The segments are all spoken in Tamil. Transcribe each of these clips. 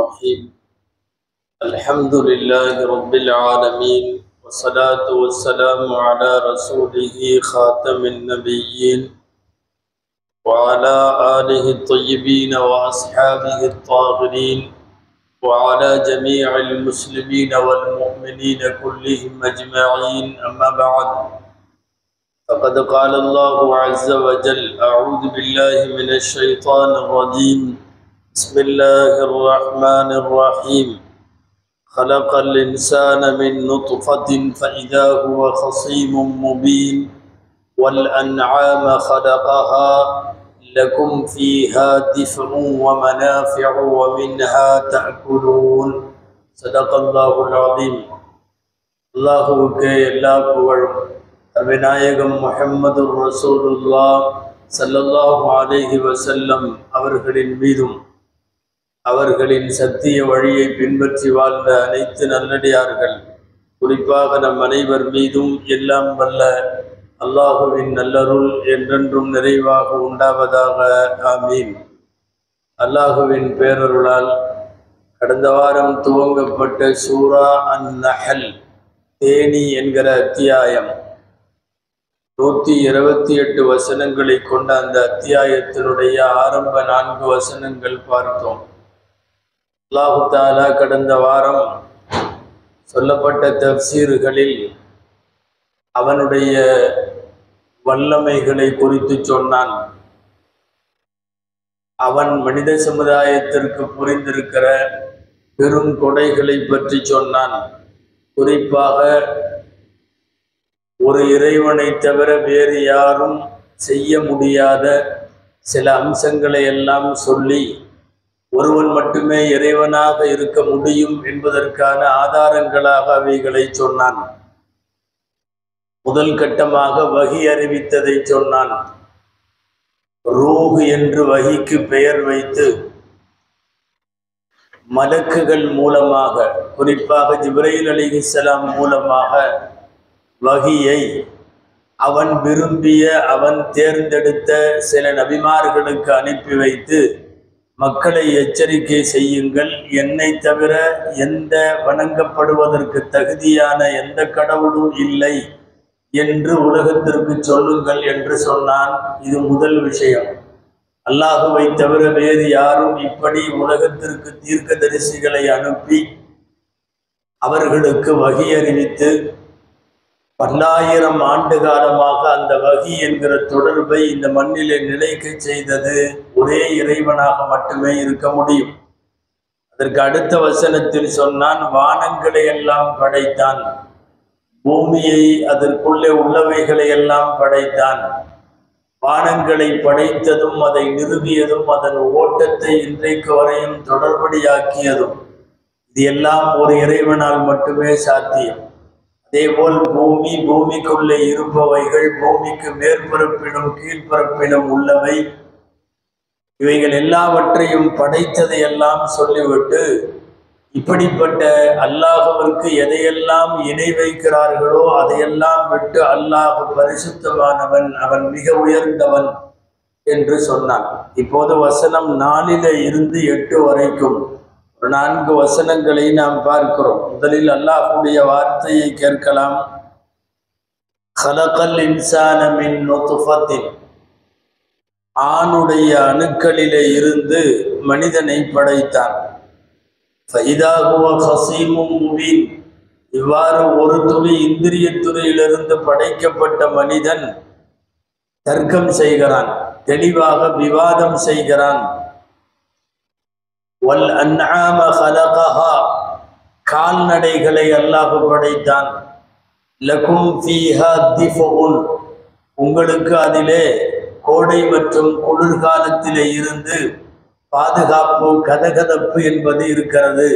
الرحيم الحمد لله رب العالمين والصلاة والسلام على رسوله خاتم النبيين وعلى آله الطيبين وأصحابه الطاهرين وعلى جميع المسلمين والمؤمنين كلهم أجمعين أما بعد فقد قال الله عز وجل أعوذ بالله من الشيطان الرجيم بسم الله الرحمن الرحيم خلق الإنسان من نطفة فإذا هو خصيم مبين والأنعام خلقها لكم فيها دفع ومنافع ومنها تأكلون صدق الله العظيم அல்லாஹுவுக்கு எல்லா புகழும் அருவிநாயகம் முஹம்மது ரசூலுல்லா சல்லல்லாஹு அலைஹி வசல்லம் அவர்களின் மீதும் அவர்களின் சத்திய வழியை பின்பற்றி வாழ்ந்த அனைத்து நல்லடியார்கள் குறிப்பாக நம் அனைவர் மீதும் எல்லாம் வல்ல அல்லாஹுவின் நல்லருள் என்றென்றும் நிறைவாக உண்டாவதாக ஆமீன் அல்லாஹுவின் பேரருளால் கடந்த வாரம் துவங்கப்பட்ட சூரா அன் நஹல் தேனி என்கிற அத்தியாயம் நூற்றி இருபத்தி எட்டு வசனங்களை கொண்ட அந்த அத்தியாயத்தினுடைய ஆரம்ப நான்கு வசனங்கள் பார்த்தோம் அல்லாஹு தாலா கடந்த வாரம் சொல்லப்பட்ட தப்சீர்களில் அவனுடைய வல்லமைகளை குறித்து சொன்னான் அவன் மனித சமுதாயத்திற்கு புரிந்திருக்கிற பெரும் கொடைகளை பற்றி சொன்னான் குறிப்பாக ஒரு இறைவனை தவிர வேறு யாரும் செய்ய முடியாத சில அம்சங்களை எல்லாம் சொல்லி ஒருவன் மட்டுமே இறைவனாக இருக்க முடியும் என்பதற்கான ஆதாரங்களாக அவைகளை சொன்னான் முதல் கட்டமாக வகி அறிவித்ததை சொன்னான் ரூஹ் என்று வகிக்கு பெயர் வைத்து மலக்குகள் மூலமாக குறிப்பாக ஜிப்ரைல் அலிஹிஸ்லாம் மூலமாக வகியை அவன் விரும்பிய அவன் தேர்ந்தெடுத்த சில நபிமார்களுக்கு அனுப்பி வைத்து மக்களை எச்சரிக்கை செய்யுங்கள் என்னை தவிர எந்த வணங்கப்படுவதற்கு தகுதியான எந்த கடவுளும் இல்லை என்று உலகத்திற்கு சொல்லுங்கள் என்று சொன்னான் இது முதல் விஷயம் அல்லாஹுவை தவிர வேறு யாரும் இப்படி உலகத்திற்கு தீர்க்க தரிசிகளை அனுப்பி அவர்களுக்கு வகி அறிவித்து பல்லாயிரம் ஆண்டு காலமாக அந்த வகி என்கிற தொடர்பை இந்த மண்ணிலே நிலைக்க செய்தது ஒரே இறைவனாக மட்டுமே இருக்க முடியும் அதற்கு அடுத்த வசனத்தில் சொன்னான் வானங்களை எல்லாம் படைத்தான் பூமியை அதற்குள்ளே உள்ளவைகளை எல்லாம் படைத்தான் வானங்களை படைத்ததும் அதை நிறுவியதும் அதன் ஓட்டத்தை இன்றைக்கு வரையும் தொடர்படியாக்கியதும் இது எல்லாம் ஒரு இறைவனால் மட்டுமே சாத்தியம் அதேபோல் பூமி பூமிக்குள்ளே இருப்பவைகள் பூமிக்கு மேற்பரப்பிலும் கீழ்ப்பரப்பிலும் உள்ளவை இவைகள் எல்லாவற்றையும் படைத்ததை எல்லாம் சொல்லிவிட்டு இப்படிப்பட்ட அல்லாஹுவிற்கு எதையெல்லாம் இணை வைக்கிறார்களோ அதையெல்லாம் விட்டு அல்லாஹ் பரிசுத்தமானவன் அவன் மிக உயர்ந்தவன் என்று சொன்னான் இப்போது வசனம் நாலில இருந்து எட்டு வரைக்கும் ஒரு நான்கு வசனங்களை நாம் பார்க்கிறோம் முதலில் அல்லாஹுடைய வார்த்தையை கேட்கலாம் ஹலகல் இன்சானமின் நொத்துஃபத்தின் ஆணுடைய அணுக்களிலே இருந்து மனிதனை படைத்தான் ஃபைதாகுவ ஹசீமும் முபீன் இவ்வாறு ஒரு துளி இந்திரிய துறையிலிருந்து படைக்கப்பட்ட மனிதன் தர்க்கம் செய்கிறான் தெளிவாக விவாதம் செய்கிறான் வல் அன்ஆம ஹலகஹா கால்நடைகளை அல்லாஹ் படைத்தான் லகும் ஃபீஹா திஃபுன் உங்களுக்கு அதிலே கோடை மற்றும் குளிர்காலத்திலே இருந்து பாதுகாப்பு கதகதப்பு என்பது இருக்கிறது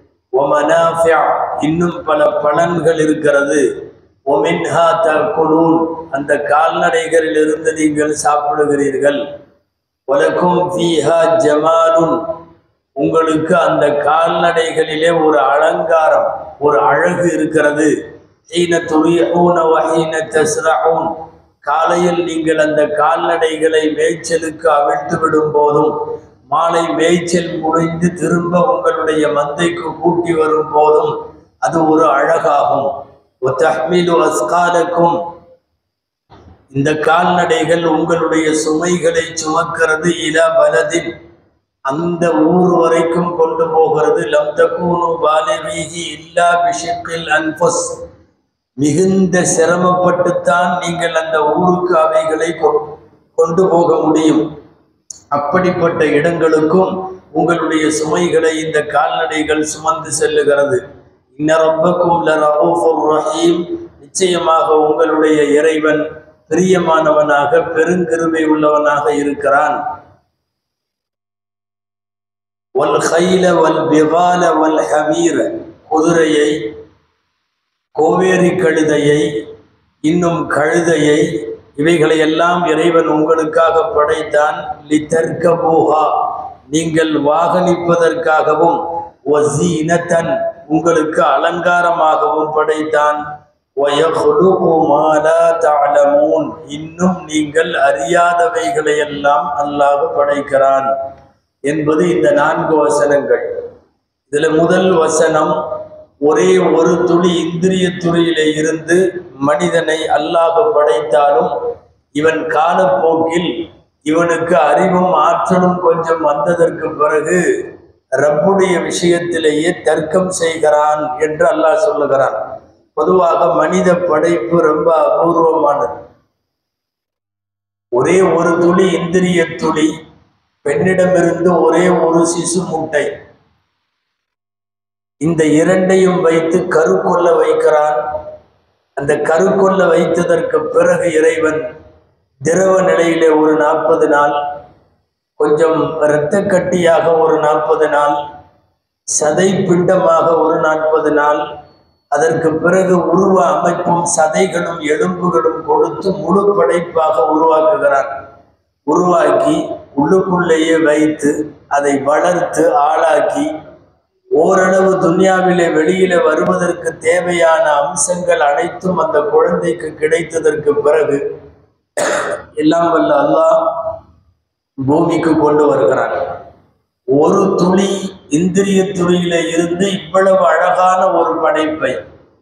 இன்னும் பல பலன்கள் இருக்கிறது ஒமின்ஹா தகுலூன் அந்த கால்நடைகளிலிருந்து நீங்கள் சாப்பிடுகிறீர்கள் உலக்கும் ஃபீஹா ஜமாலுன் உங்களுக்கு அந்த கால்நடைகளிலே ஒரு அலங்காரம் ஒரு அழகு இருக்கிறது ஹீன துரியூன வஹீன தஸ்ரஊன் காலையில் நீங்கள் அந்த கால்நடைகளை மேய்ச்சலுக்கு அவிழ்த்து விடும் போதும் மாலை மேய்ச்சல் முடிந்து திரும்ப உங்களுடைய மந்தைக்கு கூட்டி வரும் போதும் அது ஒரு அழகாகும் ஒத்தஹ்மிலு அஸ்காலக்கும் இந்த கால்நடைகள் உங்களுடைய சுமைகளை சுமக்கிறது இல பலதின் அந்த ஊர் வரைக்கும் கொண்டு போகிறது லம் தக்கூனு பாலிவீகி இல்லா பிஷிக்கில் அன்பஸ் மிகுந்த சிரமப்பட்டுத்தான் நீங்கள் அந்த ஊருக்கு அவைகளை கொ- கொண்டு போக முடியும் அப்படிப்பட்ட இடங்களுக்கும் உங்களுடைய சுமைகளை இந்த கால்நடைகள் சுமந்து செல்லுகிறது இன்ன ரப்பக்கும் லரഊഫுர் ரஹீம் நிச்சயமாக உங்களுடைய இறைவன் பிரியமானவனாக பெருங்கிருமை உள்ளவனாக இருக்கிறான் வல் கைல வல் பிவால வல் ஹமீர குதிரையை கோவேரி கழுதையை இன்னும் கழுதையை இவைகளை எல்லாம் இறைவன் உங்களுக்காக படைத்தான் லிதர்கபூஹா நீங்கள் வாகனிப்பதற்காகவும் வஸீனத்தன் உங்களுக்கு அலங்காரமாகவும் படைத்தான் வயஹ்லுகு மா லா தஅலமூன் இன்னும் நீங்கள் அறியாதவைகளை எல்லாம் அல்லாஹ் படைக்கிறான் என்பது இந்த நான்கு வசனங்கள் இதுல முதல் வசனம் ஒரே ஒரு துளி இந்திரிய துளியிலே இருந்து மனிதனை அல்லாஹ் படைத்தாலும் இவன் காலப்போக்கில் இவனுக்கு அறிவும் ஆற்றலும் கொஞ்சம் வந்ததற்கு பிறகு ரப்புடைய விஷயத்திலேயே தர்க்கம் செய்கிறான் என்று அல்லாஹ் சொல்லுகிறான் பொதுவாக மனித படைப்பு ரொம்ப அபூர்வமானது ஒரே ஒரு துளி இந்திரிய துளி பெண்ணிடமிருந்து ஒரே ஒரு சிசு முட்டை இந்த இரண்டையும் வைத்து கரு கொள்ள வைக்கிறான் அந்த கரு கொள்ள வைத்ததற்கு பிறகு இறைவன் திரவ நிலையிலே ஒரு நாற்பது நாள் கொஞ்சம் இரத்த கட்டியாக ஒரு நாற்பது நாள் சதை பிண்டமாக ஒரு நாற்பது நாள் அதற்கு பிறகு உருவ அமைப்பும் சதைகளும் எலும்புகளும் கொடுத்து முழு படைப்பாக உருவாக்குகிறான் உருவாக்கி உள்ளுக்குள்ளேயே வைத்து அதை வளர்த்து ஆளாக்கி ஓரளவு துன்யாவிலே வெளியில வருவதற்கு தேவையான அம்சங்கள் அனைத்தும் அந்த குழந்தைக்கு கிடைத்ததற்கு பிறகு எல்லாம் வல்ல அல்லாஹ் பூமிக்கு கொண்டு வருகிறான் ஒரு துளி இந்திரிய துளியில இருந்து இவ்வளவு அழகான ஒரு படைப்பை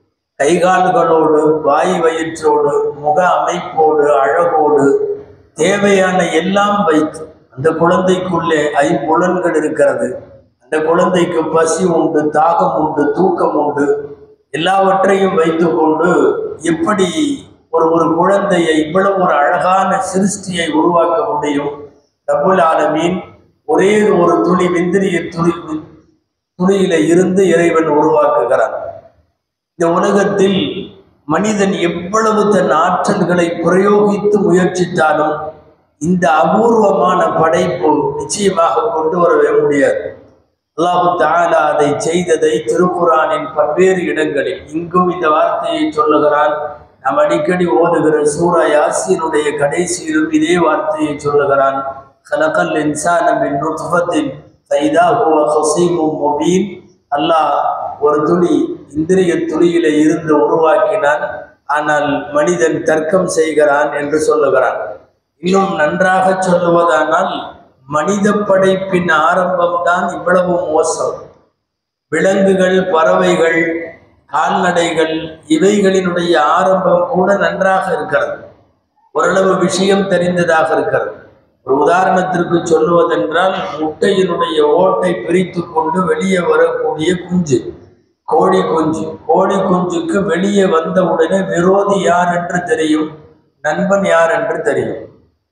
கைகால்களோடு வாய் வயிற்றோடு முக அமைப்போடு அழகோடு தேவையான எல்லாம் வைத்து அந்த குழந்தைக்குள்ளே ஐம்புலன்கள் இருக்கிறது அந்த குழந்தைக்கு பசி உண்டு தாகம் உண்டு தூக்கம் உண்டு எல்லாவற்றையும் வைத்துக்கொண்டு எப்படி ஒரு ஒரு குழந்தையை இவ்வளவு ஒரு அழகான சிருஷ்டியை உருவாக்க முடியும் ரபுல் ஆலமீன் ஒரே ஒரு துளி வெந்திரிய துளி துளியில இருந்து இறைவன் உருவாக்குகிறான் இந்த உலகத்தில் மனிதன் எவ்வளவு தன் ஆற்றல்களை பிரயோகித்து முயற்சித்தாலும் இந்த அபூர்வமான படைப்பு நிச்சயமாக கொண்டு வரவே முடியாது அல்லாஹு தாலா அதை செய்ததை திருக்குரானின் பல்வேறு இடங்களில் இங்கும் இந்த வார்த்தையை சொல்லுகிறான் நாம் அடிக்கடி ஓதுகிற சூரா யாசீனுடைய கடைசியிலும் இதே வார்த்தையை சொல்லுகிறான் கலக்கல் இன்சான மின் நுத்ஃபத்தின் ஃபைதா ஹுவ ஹஸீமும் முபீன் அல்லாஹ் ஒரு துளி இந்திரிய துளியில இருந்து உருவாக்கினான் ஆனால் மனிதன் தர்க்கம் செய்கிறான் என்று சொல்லுகிறான் இன்னும் நன்றாக சொல்லுவதானால் மனித படைப்பின் ஆரம்பம்தான் இவ்வளவு மோசம் விலங்குகள் பறவைகள் கால்நடைகள் இவைகளினுடைய ஆரம்பம் கூட நன்றாக இருக்கிறது ஓரளவு விஷயம் தெரிந்ததாக இருக்கிறது ஒரு உதாரணத்திற்கு சொல்லுவதென்றால் முட்டையினுடைய ஓட்டை பிரித்து கொண்டு வெளியே வரக்கூடிய குஞ்சு கோழி குஞ்சு கோழி குஞ்சுக்கு வெளியே வந்த உடனே விரோதி யார் என்று தெரியும் நண்பன் யார் என்று தெரியும்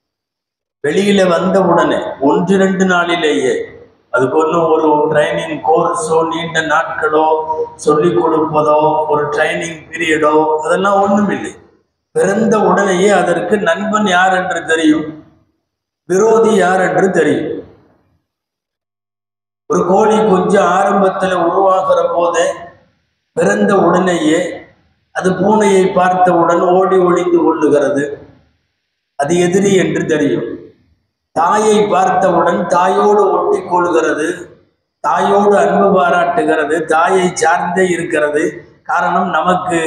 வெளியில வந்த உடனே ஒன்று ரெண்டு நாளிலேயே அதுக்கு ஒன்றும் ஒரு ட்ரைனிங் கோர்ஸோ நீண்ட நாட்களோ சொல்லிக் கொடுப்பதோ ஒரு ட்ரைனிங் பீரியடோ அதெல்லாம் ஒன்றும் இல்லை பிறந்த உடனேயே அதற்கு நண்பன் யார் என்று தெரியும் விரோதி யார் என்று தெரியும் ஒரு கோழி குஞ்சு ஆரம்பத்தில் உருவாகிற போதே பிறந்த உடனேயே அது பூனையை பார்த்தவுடன் ஓடி ஒளிந்து கொள்ளுகிறது அது எதிரி என்று தெரியும் தாயை பார்த்தவுடன் தாயோடு ஒட்டி கொள்கிறது தாயோடு அன்பு பாராட்டுகிறது தாயை சார்ந்தே இருக்கிறது காரணம் நமக்கு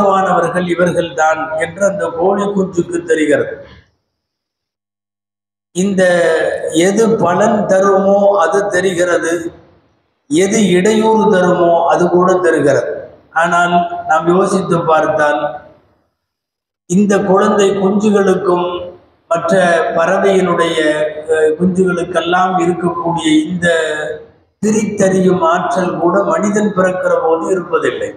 ஆதரவானவர்கள் இவர்கள் தான் என்று அந்த கோழி குஞ்சுக்கு தெரிகிறது இந்த எது பலன் தருமோ அது தெரிகிறது எது இடையூறு தருமோ அது கூட தெரிகிறது ஆனால் நாம் யோசித்து பார்த்தால் இந்த குழந்தை குஞ்சுகளுக்கும் மற்ற பறவையினுடைய அஹ், குஞ்சுகளுக்கெல்லாம் இருக்கக்கூடிய இந்த பிரித்தறியும் ஆற்றல் கூட மனிதன் பிறக்கிற போது இருப்பதில்லை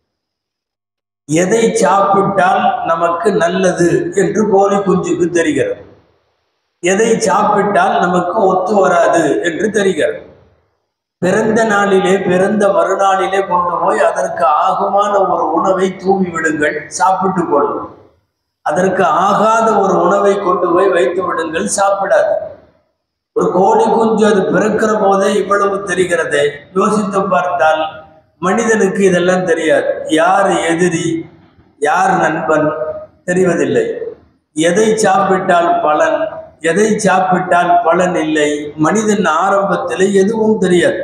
எதை சாப்பிட்டால் நமக்கு நல்லது என்று கோழி குஞ்சுக்கு தெரிகிறது எதை சாப்பிட்டால் நமக்கு ஒத்து வராது என்று தெரிகிறது பிறந்த நாளிலே பிறந்த மறுநாளிலே கொண்டு போய் அதற்கு ஆகுமான ஒரு உணவை தூவி விடுங்கள் சாப்பிட்டு கொள்ளும் அதற்கு ஆகாத ஒரு உணவை கொண்டு போய் வைத்து விடுங்கள் சாப்பிடாது ஒரு கோழி குஞ்சு அது பிறக்கிற போதே இவ்வளவு தெரிகிறதே யோசித்து பார்த்தால் மனிதனுக்கு இதெல்லாம் தெரியாது யார் எதிரி யார் நண்பன் தெரிவதில்லை எதை சாப்பிட்டால் பலன் எதை சாப்பிட்டால் பலன் இல்லை மனிதன் ஆரம்பத்தில் எதுவும் தெரியாது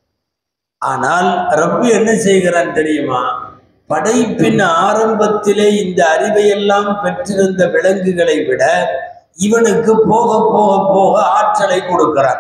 ஆனால் ரப்பி என்ன செய்கிறான் தெரியுமா படைப்பின் ஆரம்பத்திலே இந்த அறிவையெல்லாம் பெற்றிருந்த விலங்குகளை விட இவனுக்கு போக போக போக ஆற்றலை கொடுக்கிறான்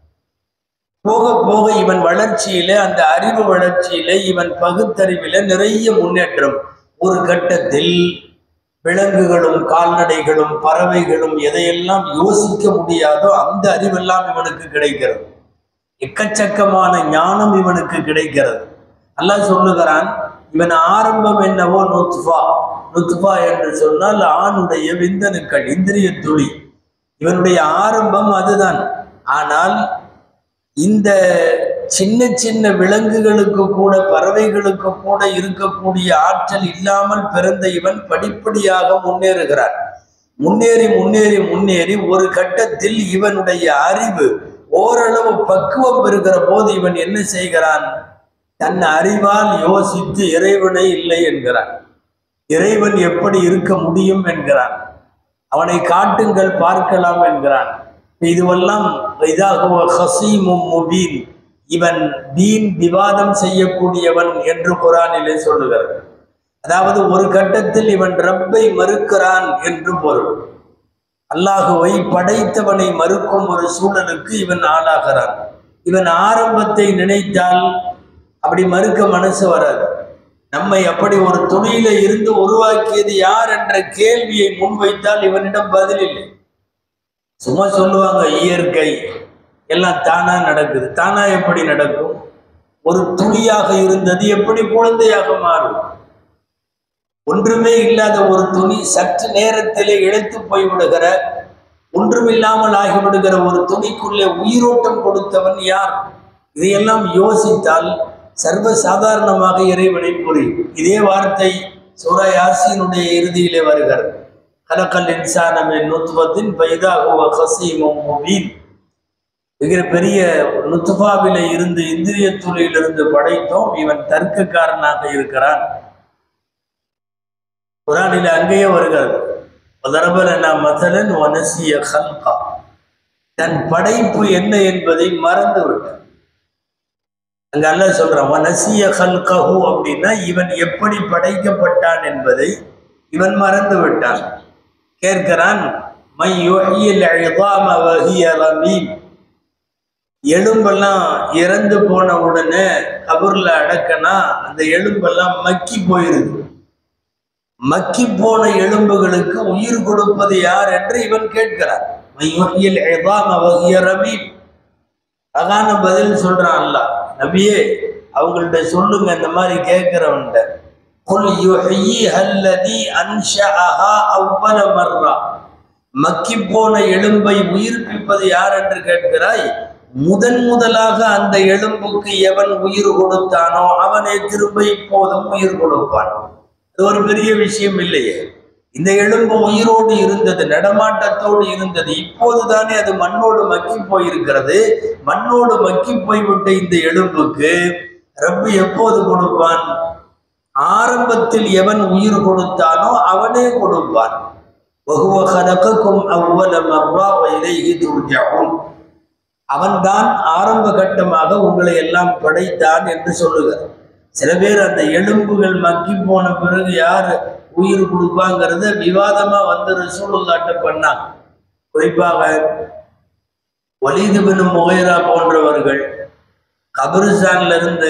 போக போக இவன் வளர்ச்சியிலே அந்த அறிவு வளர்ச்சியிலே இவன் பகுத்தறிவில நிறைய முன்னேற்றம் ஒரு கட்டத்தில் விலங்குகளும் கால்நடைகளும் பறவைகளும் எதையெல்லாம் யோசிக்க முடியாதோ அந்த அறிவெல்லாம் இவனுக்கு கிடைக்கிறது எக்கச்சக்கமான ஞானம் இவனுக்கு கிடைக்கிறது அல்லாஹ் சொல்லுகிறான் இவன் ஆரம்பம் என்னவோ நுத்ஃபா நுத்ஃபா என்று சொன்னால் ஆணுடைய விந்தணுக்கள் இந்திரிய துளி இவனுடைய ஆரம்பம் அதுதான் ஆனால் இந்த சின்ன சின்ன விலங்குகளுக்கு கூட பறவைகளுக்கு கூட இருக்கக்கூடிய ஆற்றல் இல்லாமல் பிறந்த இவன் படிப்படியாக முன்னேறுகிறான் முன்னேறி முன்னேறி முன்னேறி ஒரு கட்டத்தில் இவனுடைய அறிவு ஓரளவு பக்குவம் பெறுகிற போது இவன் என்ன செய்கிறான் தன் அறிவால் யோசித்து இறைவனை இல்லை என்கிறான் இறைவன் எப்படி இருக்க முடியும் என்கிறான் அவனை காட்டுங்கள் பார்க்கலாம் என்கிறான் இதுவெல்லாம் இதாக ஹசீமும் முபீன் இவன் தீன் விவாதம் செய்யக்கூடியவன் என்று குரானிலே சொல்லுகிறது அதாவது ஒரு கட்டத்தில் இவன் ரப்பை மறுக்கிறான் என்று பொருள் அல்லாஹுவை படைத்தவனை மறுக்கும் ஒரு சூழலுக்கு இவன் ஆளாகிறான் இவன் ஆரம்பத்தை நினைத்தால் அப்படி மறுக்க மனசு வராது நம்மை அப்படி ஒரு துணியில இருந்து உருவாக்கியது யார் என்ற கேள்வியை முன்வைத்தால் இவனிடம் பதில் இல்லை சும்மா சொல்லுவாங்க இயற்கை எல்லாம் தானா நடக்குது தானா எப்படி நடக்கும் ஒரு துளியாக இருந்தது எப்படி குழந்தையாக மாறும் ஒன்றுமே இல்லாத ஒரு துணி சற்று நேரத்திலே இழைத்து போய்விடுகிற ஒன்றுமில்லாமல் ஆகிவிடுகிற ஒரு துணிக்குள்ளே உயிரோட்டம் கொடுத்தவன் யார் இதையெல்லாம் யோசித்தால் சர்வ சாதாரணமாக இறைவனை புரியும் இதே வார்த்தை சூரா யாசினுடைய இறுதியிலே வருகிறது கலக்கல் இன்சானமின் நுத்வத்தின் பைதாகுவ ஹசீமும் முபீன் மிக பெரிய நுத்துபாவில இருந்து இந்திரிய துளியிலிருந்து படைத்தோம் இவன் தர்க்கக்காரனாக இருக்கிறான் குரானில் அங்கேயே வருகிறது உதரபலனா மதலன் வனசிய ஹல்கா தன் படைப்பு என்ன என்பதை மறந்து விட்டான் அங்க அல்ல சொல்றான் வனசிய ஹல்கஹு அப்படின்னா இவன் எப்படி படைக்கப்பட்டான் என்பதை இவன் மறந்து விட்டான் கேட்கிறான் மை யுஹ்யில் இதாம வஹிய ரமீம் எலும்பெல்லாம் இறந்து போன உடனே கபூர்ல அடக்கனா அந்த எலும்பெல்லாம் மக்கி போயிருது மக்கி போன எலும்புகளுக்கு உயிர் கொடுப்பது யார் என்று இவன் கேட்கிறான் மையுஹ்யில் இதாம வஹிய ரமீம் அதான பதில் சொல்றான் அல்லாஹ் நபியே அவங்கள்ட்ட சொல்லுங்க இந்த மாதிரி கேட்கிறவன்ட்ட குல் யுஹ்யிஹா அல்லதி அன்ஷஅஹா அவ்வல மர்ரா மக்கி போன எலும்பை உயிர்ப்பிப்பது யார் என்று கேட்கிறாய் முதன் முதலாக அந்த எலும்புக்கு எவன் உயிர் கொடுத்தானோ அவனே திரும்ப இப்போதும் உயிர் கொடுப்பான் இது ஒரு பெரிய விஷயம் இல்லையே இந்த எலும்பு உயிரோடு இருந்தது நடமாட்டத்தோடு இருந்தது இப்போதுதானே அது மண்ணோடு மக்கி போயிருக்கிறது மண்ணோடு மக்கி போய்விட்ட இந்த எலும்புக்கு ரப்பு எப்போது கொடுப்பான் ஆரம்பத்தில் எவன் உயிர் கொடுத்தானோ அவனே கொடுப்பான் وهو خلقكم أول مرة وإليه ترجعون அவன்தான் ஆரம்ப கட்டமாக உங்களை எல்லாம் படைத்தான் என்று சொல்லுகிறார் சில பேர் அந்த எலும்புகள் மக்கி போன பிறகு யார் உயிர் கொடுப்பாங்கிறத விவாதமா வந்து ரசூலுல்லாட்ட பண்ணாங்க குறிப்பாக வலீது பின் முகைரா போன்றவர்கள் கபிரிஸ்தான்ல இருந்து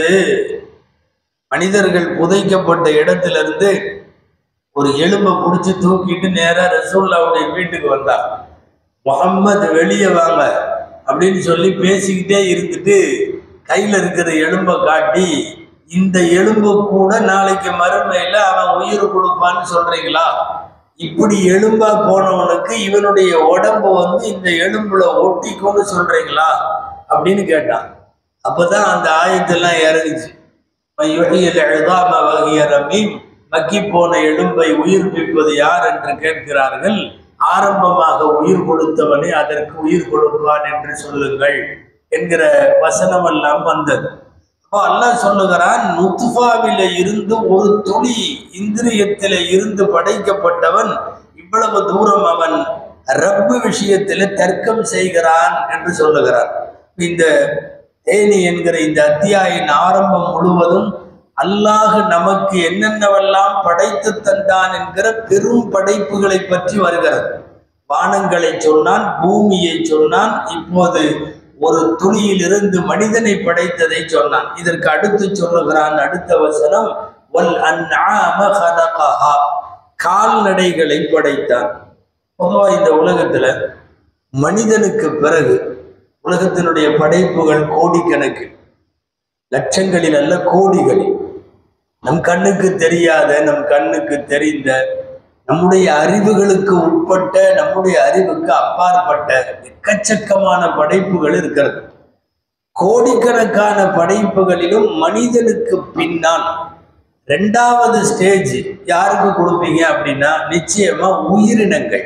மனிதர்கள் புதைக்கப்பட்ட இடத்துல இருந்து ஒரு எலும்பை பிடிச்சி தூக்கிட்டு நேரா ரசூல்லாவுடைய வீட்டுக்கு வந்தார் முகம்மது வெளியே வாங்க அப்படின்னு சொல்லி பேசிக்கிட்டே இருந்துட்டு கையில இருக்கிற எலும்பை காட்டி இந்த எலும்பு கூட நாளைக்கு மறுமையில அவன் உயிர் கொடுப்பான்னு சொல்றீங்களா இப்படி எலும்பா போனவனுக்கு இவனுடைய உடம்பு வந்து இந்த எலும்புல ஒட்டிக்கும்னு சொல்றீங்களா அப்படின்னு கேட்டான் அப்பதான் அந்த ஆயத்தெல்லாம் இறங்குச்சு யுஹியல் இதாம வகிய ரமீம் மக்கி போன எலும்பை உயிர்ப்பிப்பது யார் என்று கேட்கிறார்கள் ஆரம்பமாக உயிர் கொடுத்தவனே அதற்கு உயிர் கொடுப்பான் என்று சொல்லுங்கள் என்கிற வசனம் எல்லாம் வந்தது அப்போ அல்லாஹ் சொல்லுகிறான் நுத்ஃபாவில இருந்து ஒரு துளி இந்திரியத்தில இருந்து படைக்கப்பட்டவன் இவ்வளவு தூரம் அவன் ரப்பு விஷயத்தில தர்க்கம் செய்கிறான் என்று சொல்லுகிறான் இந்த தேனி என்கிற இந்த அத்தியாயின் ஆரம்பம் முழுவதும் அல்லாஹ் நமக்கு என்னென்னவெல்லாம் படைத்து தந்தான் என்கிற பெரும் படைப்புகளை பற்றி வருகிறது வானங்களை சொன்னான் பூமியை சொன்னான் இப்போது ஒரு துளியிலிருந்து மனிதனை படைத்ததை சொன்னான் இதற்கு அடுத்து சொல்லுகிறான் அடுத்த வசனம் வல் அன்ஆம ஹலகஹா கால்நடைகளை படைத்தான் பொதுவா இந்த உலகத்துல மனிதனுக்கு பிறகு உலகத்தினுடைய படைப்புகள் கோடிக்கணக்கு லட்சங்களில் அல்ல கோடிகளில் நம் கண்ணுக்கு தெரியாத நம் கண்ணுக்கு தெரிந்த நம்முடைய அறிவுகளுக்கு உட்பட்ட நம்முடைய அறிவுக்கு அப்பாற்பட்ட எக்கச்சக்கமான படைப்புகள் இருக்கிறது கோடிக்கணக்கான படைப்புகளிலும் மனிதனுக்கு பின்னால் ரெண்டாவது ஸ்டேஜ் யாருக்கு கொடுப்பீங்க அப்படின்னா நிச்சயமா உயிரினங்கள்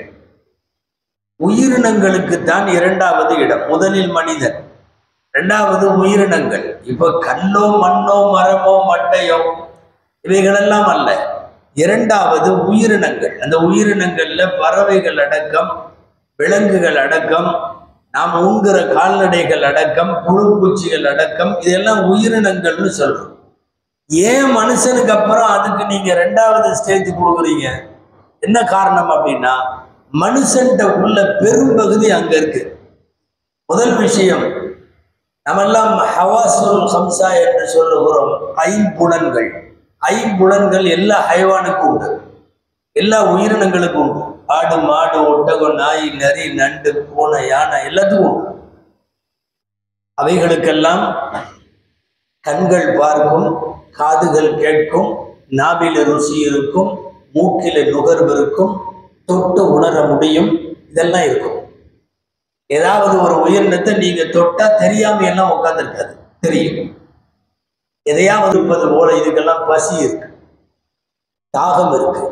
உயிரினங்களுக்கு தான் இரண்டாவது இடம் முதலில் மனிதன் இரண்டாவது உயிரினங்கள் இப்ப கல்லோ மண்ணோ மரமோ மட்டையோ இவைகளெல்லாம் அல்ல இரண்டாவது உயிரினங்கள் அந்த உயிரினங்கள்ல பறவைகள் அடக்கம் விலங்குகள் அடக்கம் நாம் உண்கிற கால்நடைகள் அடக்கம் புழு பூச்சிகள் அடக்கம் இதெல்லாம் உயிரினங்கள்னு சொல்றோம் ஏன் மனுஷனுக்கு அப்புறம் அதுக்கு நீங்க ரெண்டாவது ஸ்டேஜ் கொடுக்குறீங்க என்ன காரணம் அப்படின்னா மனுஷன்ட உள்ள பெரும்பகுதி அங்க இருக்கு முதல் விஷயம் நம்மெல்லாம் ஹவாசுல் ஹம்சா என்று சொல்லுகிறோம் ஐம்புலன்கள் ஐம்புலன்கள் எல்லா ஹைவானுக்கும் உண்டு எல்லா உயிரினங்களுக்கும் உண்டு ஆடு மாடு ஒட்டகம் நாய் நரி நண்டு பூனை யானை எல்லாத்துக்கும் உண்டு அவைகளுக்கெல்லாம் கண்கள் பார்க்கும் காதுகள் கேட்கும் நாவில ருசி இருக்கும் மூக்கில நுகர்வு இருக்கும் தொட்டு உணர முடியும் இதெல்லாம் இருக்கும் ஏதாவது ஒரு உயிரினத்தை நீங்க தொட்டா தெரியாம எல்லாம் உட்கார்ந்துருக்காது தெரியும் எதையாவது இருப்பது போல இதுக்கெல்லாம் பசி இருக்கு தாகம் இருக்கு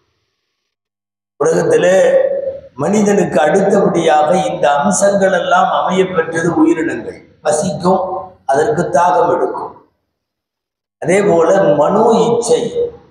உலகத்துல மனிதனுக்கு அடுத்தபடியாக இந்த அம்சங்கள் எல்லாம் அமைய பெற்றது உயிரினங்கள் பசிக்கும் அதற்கு தாகம் எடுக்கும் அதே போல மனோ இச்சை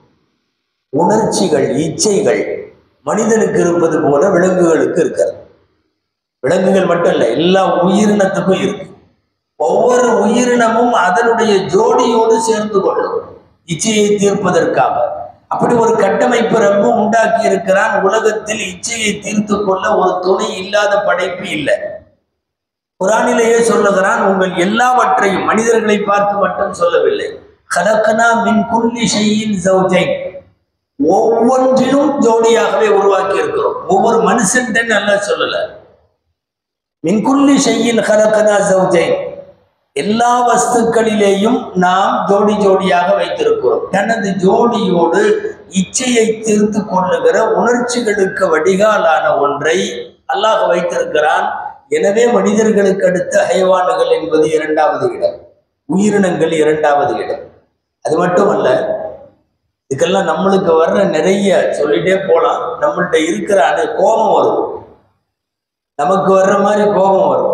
உணர்ச்சிகள் இச்சைகள் மனிதனுக்கு இருப்பது போல விலங்குகளுக்கு இருக்காது விலங்குகள் மட்டும் இல்லை எல்லா உயிரினத்துக்கும் இருக்கு ஒவ்வொரு உயிரினமும் அதனுடைய ஜோடியோடு சேர்ந்து கொள்ளும் இச்சையை தீர்ப்பதற்காக அப்படி ஒரு கட்டமைப்பு ரொம்ப உண்டாக்கி இருக்கிறான் உலகத்தில் இச்சையை தீர்த்து கொள்ள ஒரு துணை இல்லாத படைப்பு இல்லை குரானிலேயே சொல்லுகிறான் உங்கள் எல்லாவற்றையும் மனிதர்களை பார்த்து மட்டும் சொல்லவில்லை கலக்கனா மின் குல்லி ஷையின் ஜௌஜை ஒவ்வொன்றிலும் ஜோடியாகவே உருவாக்கி இருக்கிறோம் ஒவ்வொரு மனுஷன் நல்லா சொல்லல மின்குல்லி ஷையின் கலக்கனா ஜௌஜை எல்லா வஸ்துக்களிலேயும் நாம் ஜோடி ஜோடியாக வைத்திருக்கிறோம் தனது ஜோடியோடு இச்சையை தீர்த்து கொள்ளுகிற உணர்ச்சிகளுக்கு வடிகாலான ஒன்றை அல்லாஹ் வைத்திருக்கிறான் எனவே மனிதர்களுக்கு அடுத்த ஹைவான்கள் என்பது இரண்டாவது இடம் உயிரினங்கள் இரண்டாவது இடம் அது மட்டுமல்ல இதுக்கெல்லாம் நம்மளுக்கு வர்ற நிறைய சொல்லிட்டே போலாம் நம்மள்ட்ட இருக்கிற அணு கோபம் வரும் நமக்கு வர்ற மாதிரி கோபம் வரும்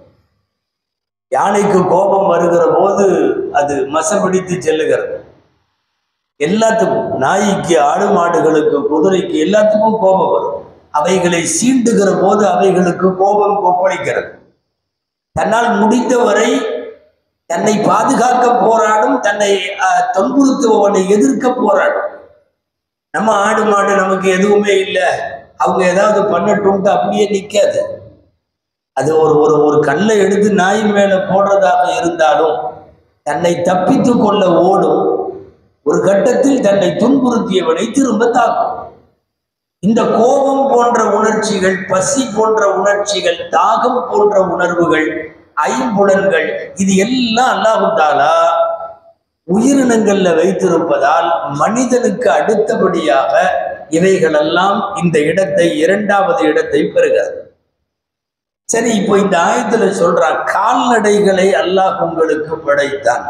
யானைக்கு கோபம் வருகிற போது அது மசப்பிடித்து செல்லுகிறது எல்லாத்துக்கும் நாய்க்கு ஆடு மாடுகளுக்கு குதிரைக்கு எல்லாத்துக்கும் கோபம் வரும் அவைகளை சீண்டுகிற போது அவைகளுக்கு கோபம் கொப்பளிக்கிறது தன்னால் முடிந்தவரை தன்னை பாதுகாக்க போராடும் தன்னை அஹ், துன்புறுத்துபவனை எதிர்க்க போராடும் நம்ம ஆடு மாடு நமக்கு எதுவுமே இல்லை அவங்க ஏதாவது பண்ணட்டும்ட்டு அப்படியே நிற்காது அது ஒரு ஒரு ஒரு கல்லை எடுத்து நாய் மேல போடுறதாக இருந்தாலும் தன்னை தப்பித்து கொள்ள ஓடும் ஒரு கட்டத்தில் தன்னை துன்புறுத்தியவனை திரும்ப தாக்கும் இந்த கோபம் போன்ற உணர்ச்சிகள் பசி போன்ற உணர்ச்சிகள் தாகம் போன்ற உணர்வுகள் ஐம்புலன்கள் இது எல்லாம் அல்லாஹு தாலா உயிரினங்கள்ல வைத்திருப்பதால் மனிதனுக்கு அடுத்தபடியாக இவைகளெல்லாம் இந்த இடத்தை இரண்டாவது இடத்தை பெறுகிறது சரி இப்போ இந்த ஆயத்துல சொல்றான் கால்நடைகளை அல்லாஹ் உங்களுக்கு படைத்தான்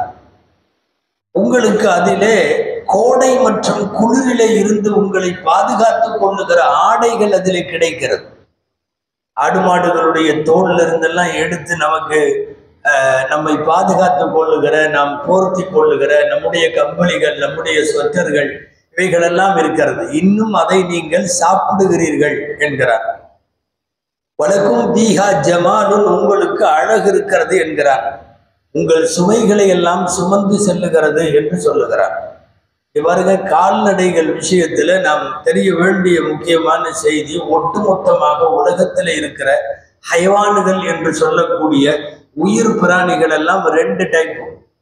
உங்களுக்கு அதிலே கோடை மற்றும் குளிரிலே இருந்து உங்களை பாதுகாத்துக் கொள்ளுகிற ஆடைகள் அதிலே கிடைக்கிறது ஆடு மாடுகளுடைய தோல்ல இருந்தெல்லாம் எடுத்து நமக்கு அஹ், நம்மை பாதுகாத்துக் கொள்ளுகிற நாம் போர்த்தி கொள்ளுகிற நம்முடைய கம்பளிகள் நம்முடைய ஸ்வெட்டர்கள் இவைகளெல்லாம் இருக்கிறது இன்னும் அதை நீங்கள் சாப்பிடுகிறீர்கள் என்கிறார் வழக்கும் பீஹா ஜமாலுன் உங்களுக்கு அழகு இருக்கிறது என்கிறார் உங்கள் சுமைகளை எல்லாம் சுமந்து செல்லுகிறது என்று சொல்லுகிறார் இவ்வாறுங்க கால்நடைகள் விஷயத்துல நாம் தெரிய வேண்டிய முக்கியமான செய்தி ஒட்டுமொத்தமாக உலகத்துல இருக்கிற ஹைவான்கள் என்று சொல்லக்கூடிய உயிர் பிராணிகள் எல்லாம் ரெண்டு டைப்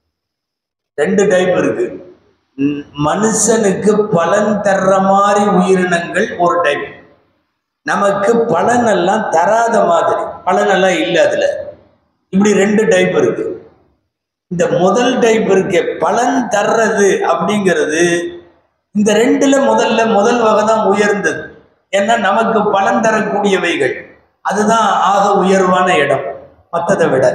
ரெண்டு டைப் இருக்கு ம், மனுஷனுக்கு பலன் தர்ற மாதிரி உயிரினங்கள் ஒரு டைப் நமக்கு பலன் எல்லாம் தராத மாதிரி பலன் எல்லாம் இல்லை அதுல இப்படி ரெண்டு டைப் இருக்கு இந்த முதல் டைப் இருக்க பலன் தர்றது அப்படிங்கிறது இந்த ரெண்டுல முதல்ல முதல் வகை தான் உயர்ந்தது ஏன்னா நமக்கு பலன் தரக்கூடியவைகள் அதுதான் ஆக உயர்வான இடம் மற்றதை விட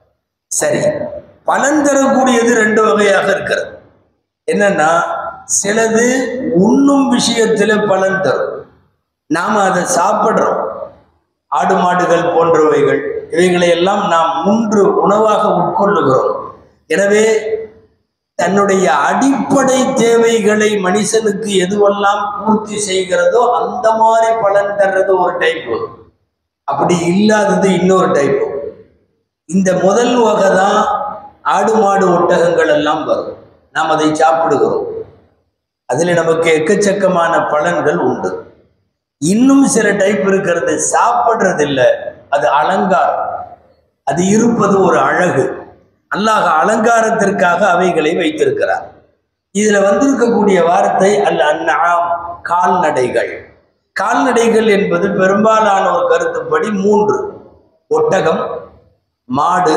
சரி பலன் தரக்கூடியது ரெண்டு வகையாக இருக்கிறது என்னன்னா சிலது உண்ணும் விஷயத்துல பலன் தரும் நாம அதை சாப்பிடுறோம் ஆடு மாடுகள் போன்றவைகள் இவைகளை எல்லாம் நாம் மூன்று உணவாக உட்கொள்ளுகிறோம் எனவே தன்னுடைய அடிப்படை தேவைகளை மனுஷனுக்கு எதுவெல்லாம் பூர்த்தி செய்கிறதோ அந்த மாதிரி பலன் தர்றது ஒரு டைப்பு அப்படி இல்லாதது இன்னொரு டைப்பு இந்த முதல் வகை தான் ஆடு மாடு ஒட்டகங்கள் எல்லாம் வரும் நாம் அதை சாப்பிடுகிறோம் அதில் நமக்கு எக்கச்சக்கமான பலன்கள் உண்டு இன்னும் சில டைப் இருக்கிறது சாப்பிட்றது இல்லை அது அலங்காரம் அது இருப்பது ஒரு அழகு அல்லாஹ் அலங்காரத்திற்காக அவைகளை வைத்திருக்கிறார் இதுல வந்திருக்கக்கூடிய வார்த்தை அல் அந்நாம் கால்நடைகள் கால்நடைகள் என்பது பெரும்பாலான ஒரு கருத்துப்படி மூன்று ஒட்டகம் மாடு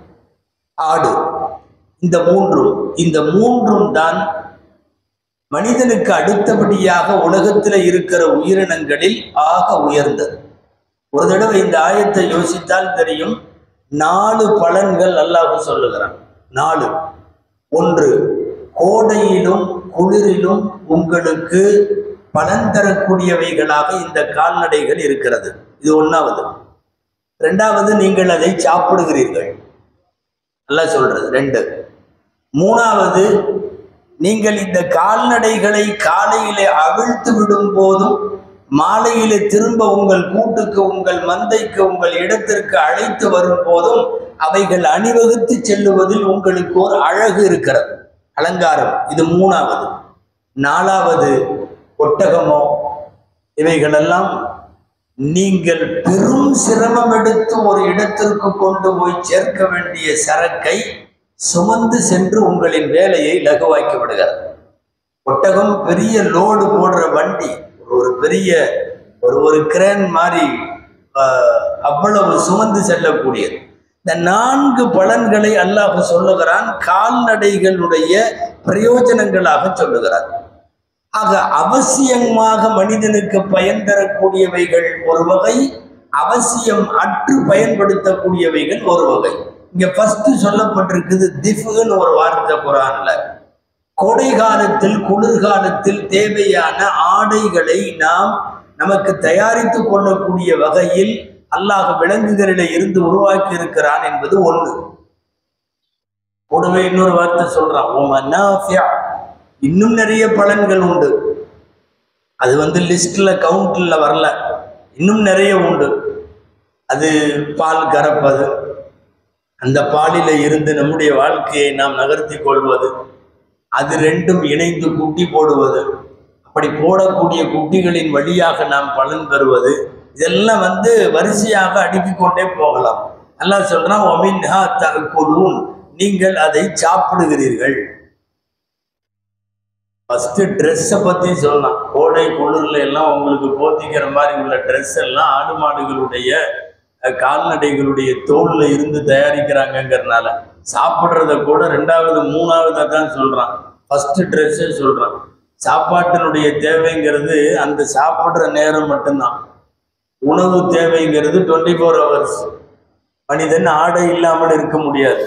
ஆடு இந்த மூன்றும் இந்த மூன்றும் தான் மனிதனுக்கு அடுத்தபடியாக உலகத்தில் இருக்கிற உயிரினங்களில் ஆக உயர்ந்தது ஒரு தடவை இந்த ஆயத்தை யோசித்தால் தெரியும் நாலு பலன்கள் அல்லாஹ் சொல்லுகிறான் நாலு ஒன்று கோடையிலும் குளிரிலும் உங்களுக்கு பலன் தரக்கூடியவைகளாக இந்த கால்நடைகள் இருக்கிறது இது ஒன்றாவது ரெண்டாவது நீங்கள் அதை சாப்பிடுகிறீர்கள் நல்லா சொல்றது ரெண்டு மூணாவது நீங்கள் இந்த கால்நடைகளை காலையிலே அவிழ்த்து விடும் போதும் மாலையிலே திரும்ப உங்கள் கூட்டுக்கு உங்கள் மந்தைக்கு உங்கள் இடத்திற்கு அழைத்து வரும் போதும் அவைகள் அணிவகுத்து செல்லுவதில் உங்களுக்கு ஒரு அழகு இருக்கிறது அலங்காரம் இது மூணாவது நாலாவது ஒட்டகமோ இவைகளெல்லாம் நீங்கள் பெரும் சிரமம் எடுத்து ஒரு இடத்திற்கு கொண்டு போய் சேர்க்க வேண்டிய சரக்கை சுமந்து சென்று உங்களின் வேலையை லகுவாக்கி விடுகிறது ஒட்டகம் பெரிய லோடு போடுற வண்டி ஒரு பெரிய ஒரு ஒரு கிரேன் மாதிரி ஆஹ், அவ்வளவு சுமந்து செல்லக்கூடியது இந்த நான்கு பலன்களை அல்லாஹ் சொல்லுகிறான் கால்நடைகளுடைய பிரயோஜனங்களாக சொல்லுகிறார் ஆக அவசியமாக மனிதனுக்கு பயன் தரக்கூடியவைகள் ஒரு வகை அவசியம் அற்று பயன்படுத்தக்கூடியவைகள் ஒரு வகை இங்க ஃபர்ஸ்ட் சொல்லப்பட்டிருக்குது திஃப்னு ஒரு வார்த்தை குரான்ல கோடை காலத்தில் குளிர்காலத்தில் தேவையான ஆடைகளை நாம் நமக்கு தயாரித்து கொள்ளக்கூடிய வகையில் அல்லாஹ் விலங்குகளில இருந்து உருவாக்கி இருக்கிறான் என்பது ஒன்று கூடவே இன்னொரு வார்த்தை சொல்றான் "வ மனாஃபிஅ." இன்னும் நிறைய பலன்கள் உண்டு அது வந்து லிஸ்ட்ல கவுண்ட்ல வரல இன்னும் நிறைய உண்டு அது பால் கறப்பது அந்த பாலில இருந்து நம்முடைய வாழ்க்கையை நாம் நகர்த்தி கொள்வது அது ரெண்டும் இணைந்து குட்டி போடுவது அப்படி போடக்கூடிய குட்டிகளின் வழியாக நாம் பலன் பெறுவது இதெல்லாம் வந்து வரிசையாக அடுக்கிக் கொண்டே போகலாம் அல்லாஹ் சொல்றான் ஒமின்ஹா தகுலூன் நீங்கள் அதை சாப்பிடுகிறீர்கள் ஃபர்ஸ்ட் ட்ரெஸ்ஸை பத்தி சொல்லலாம் கோடை குளிர்ல எல்லாம் உங்களுக்கு போத்திக்கிற மாதிரி உள்ள ட்ரெஸ் எல்லாம் ஆடு மாடுகளுடைய அஹ், கால்நடைகளுடைய தோல்ல இருந்து தயாரிக்கிறாங்கங்கிறனால சாப்பிட்றத கூட ரெண்டாவது மூணாவது தான் சொல்றான் ஃபர்ஸ்ட் ட்ரெஸ்ஸே சொல்றான் சாப்பாட்டினுடைய தேவைங்கிறது அந்த சாப்பிட்ற நேரம் மட்டும்தான் உணவு தேவைங்கிறது டுவெண்ட்டி ஃபோர் ஹவர்ஸ் மனிதன் ஆடை இல்லாமல் இருக்க முடியாது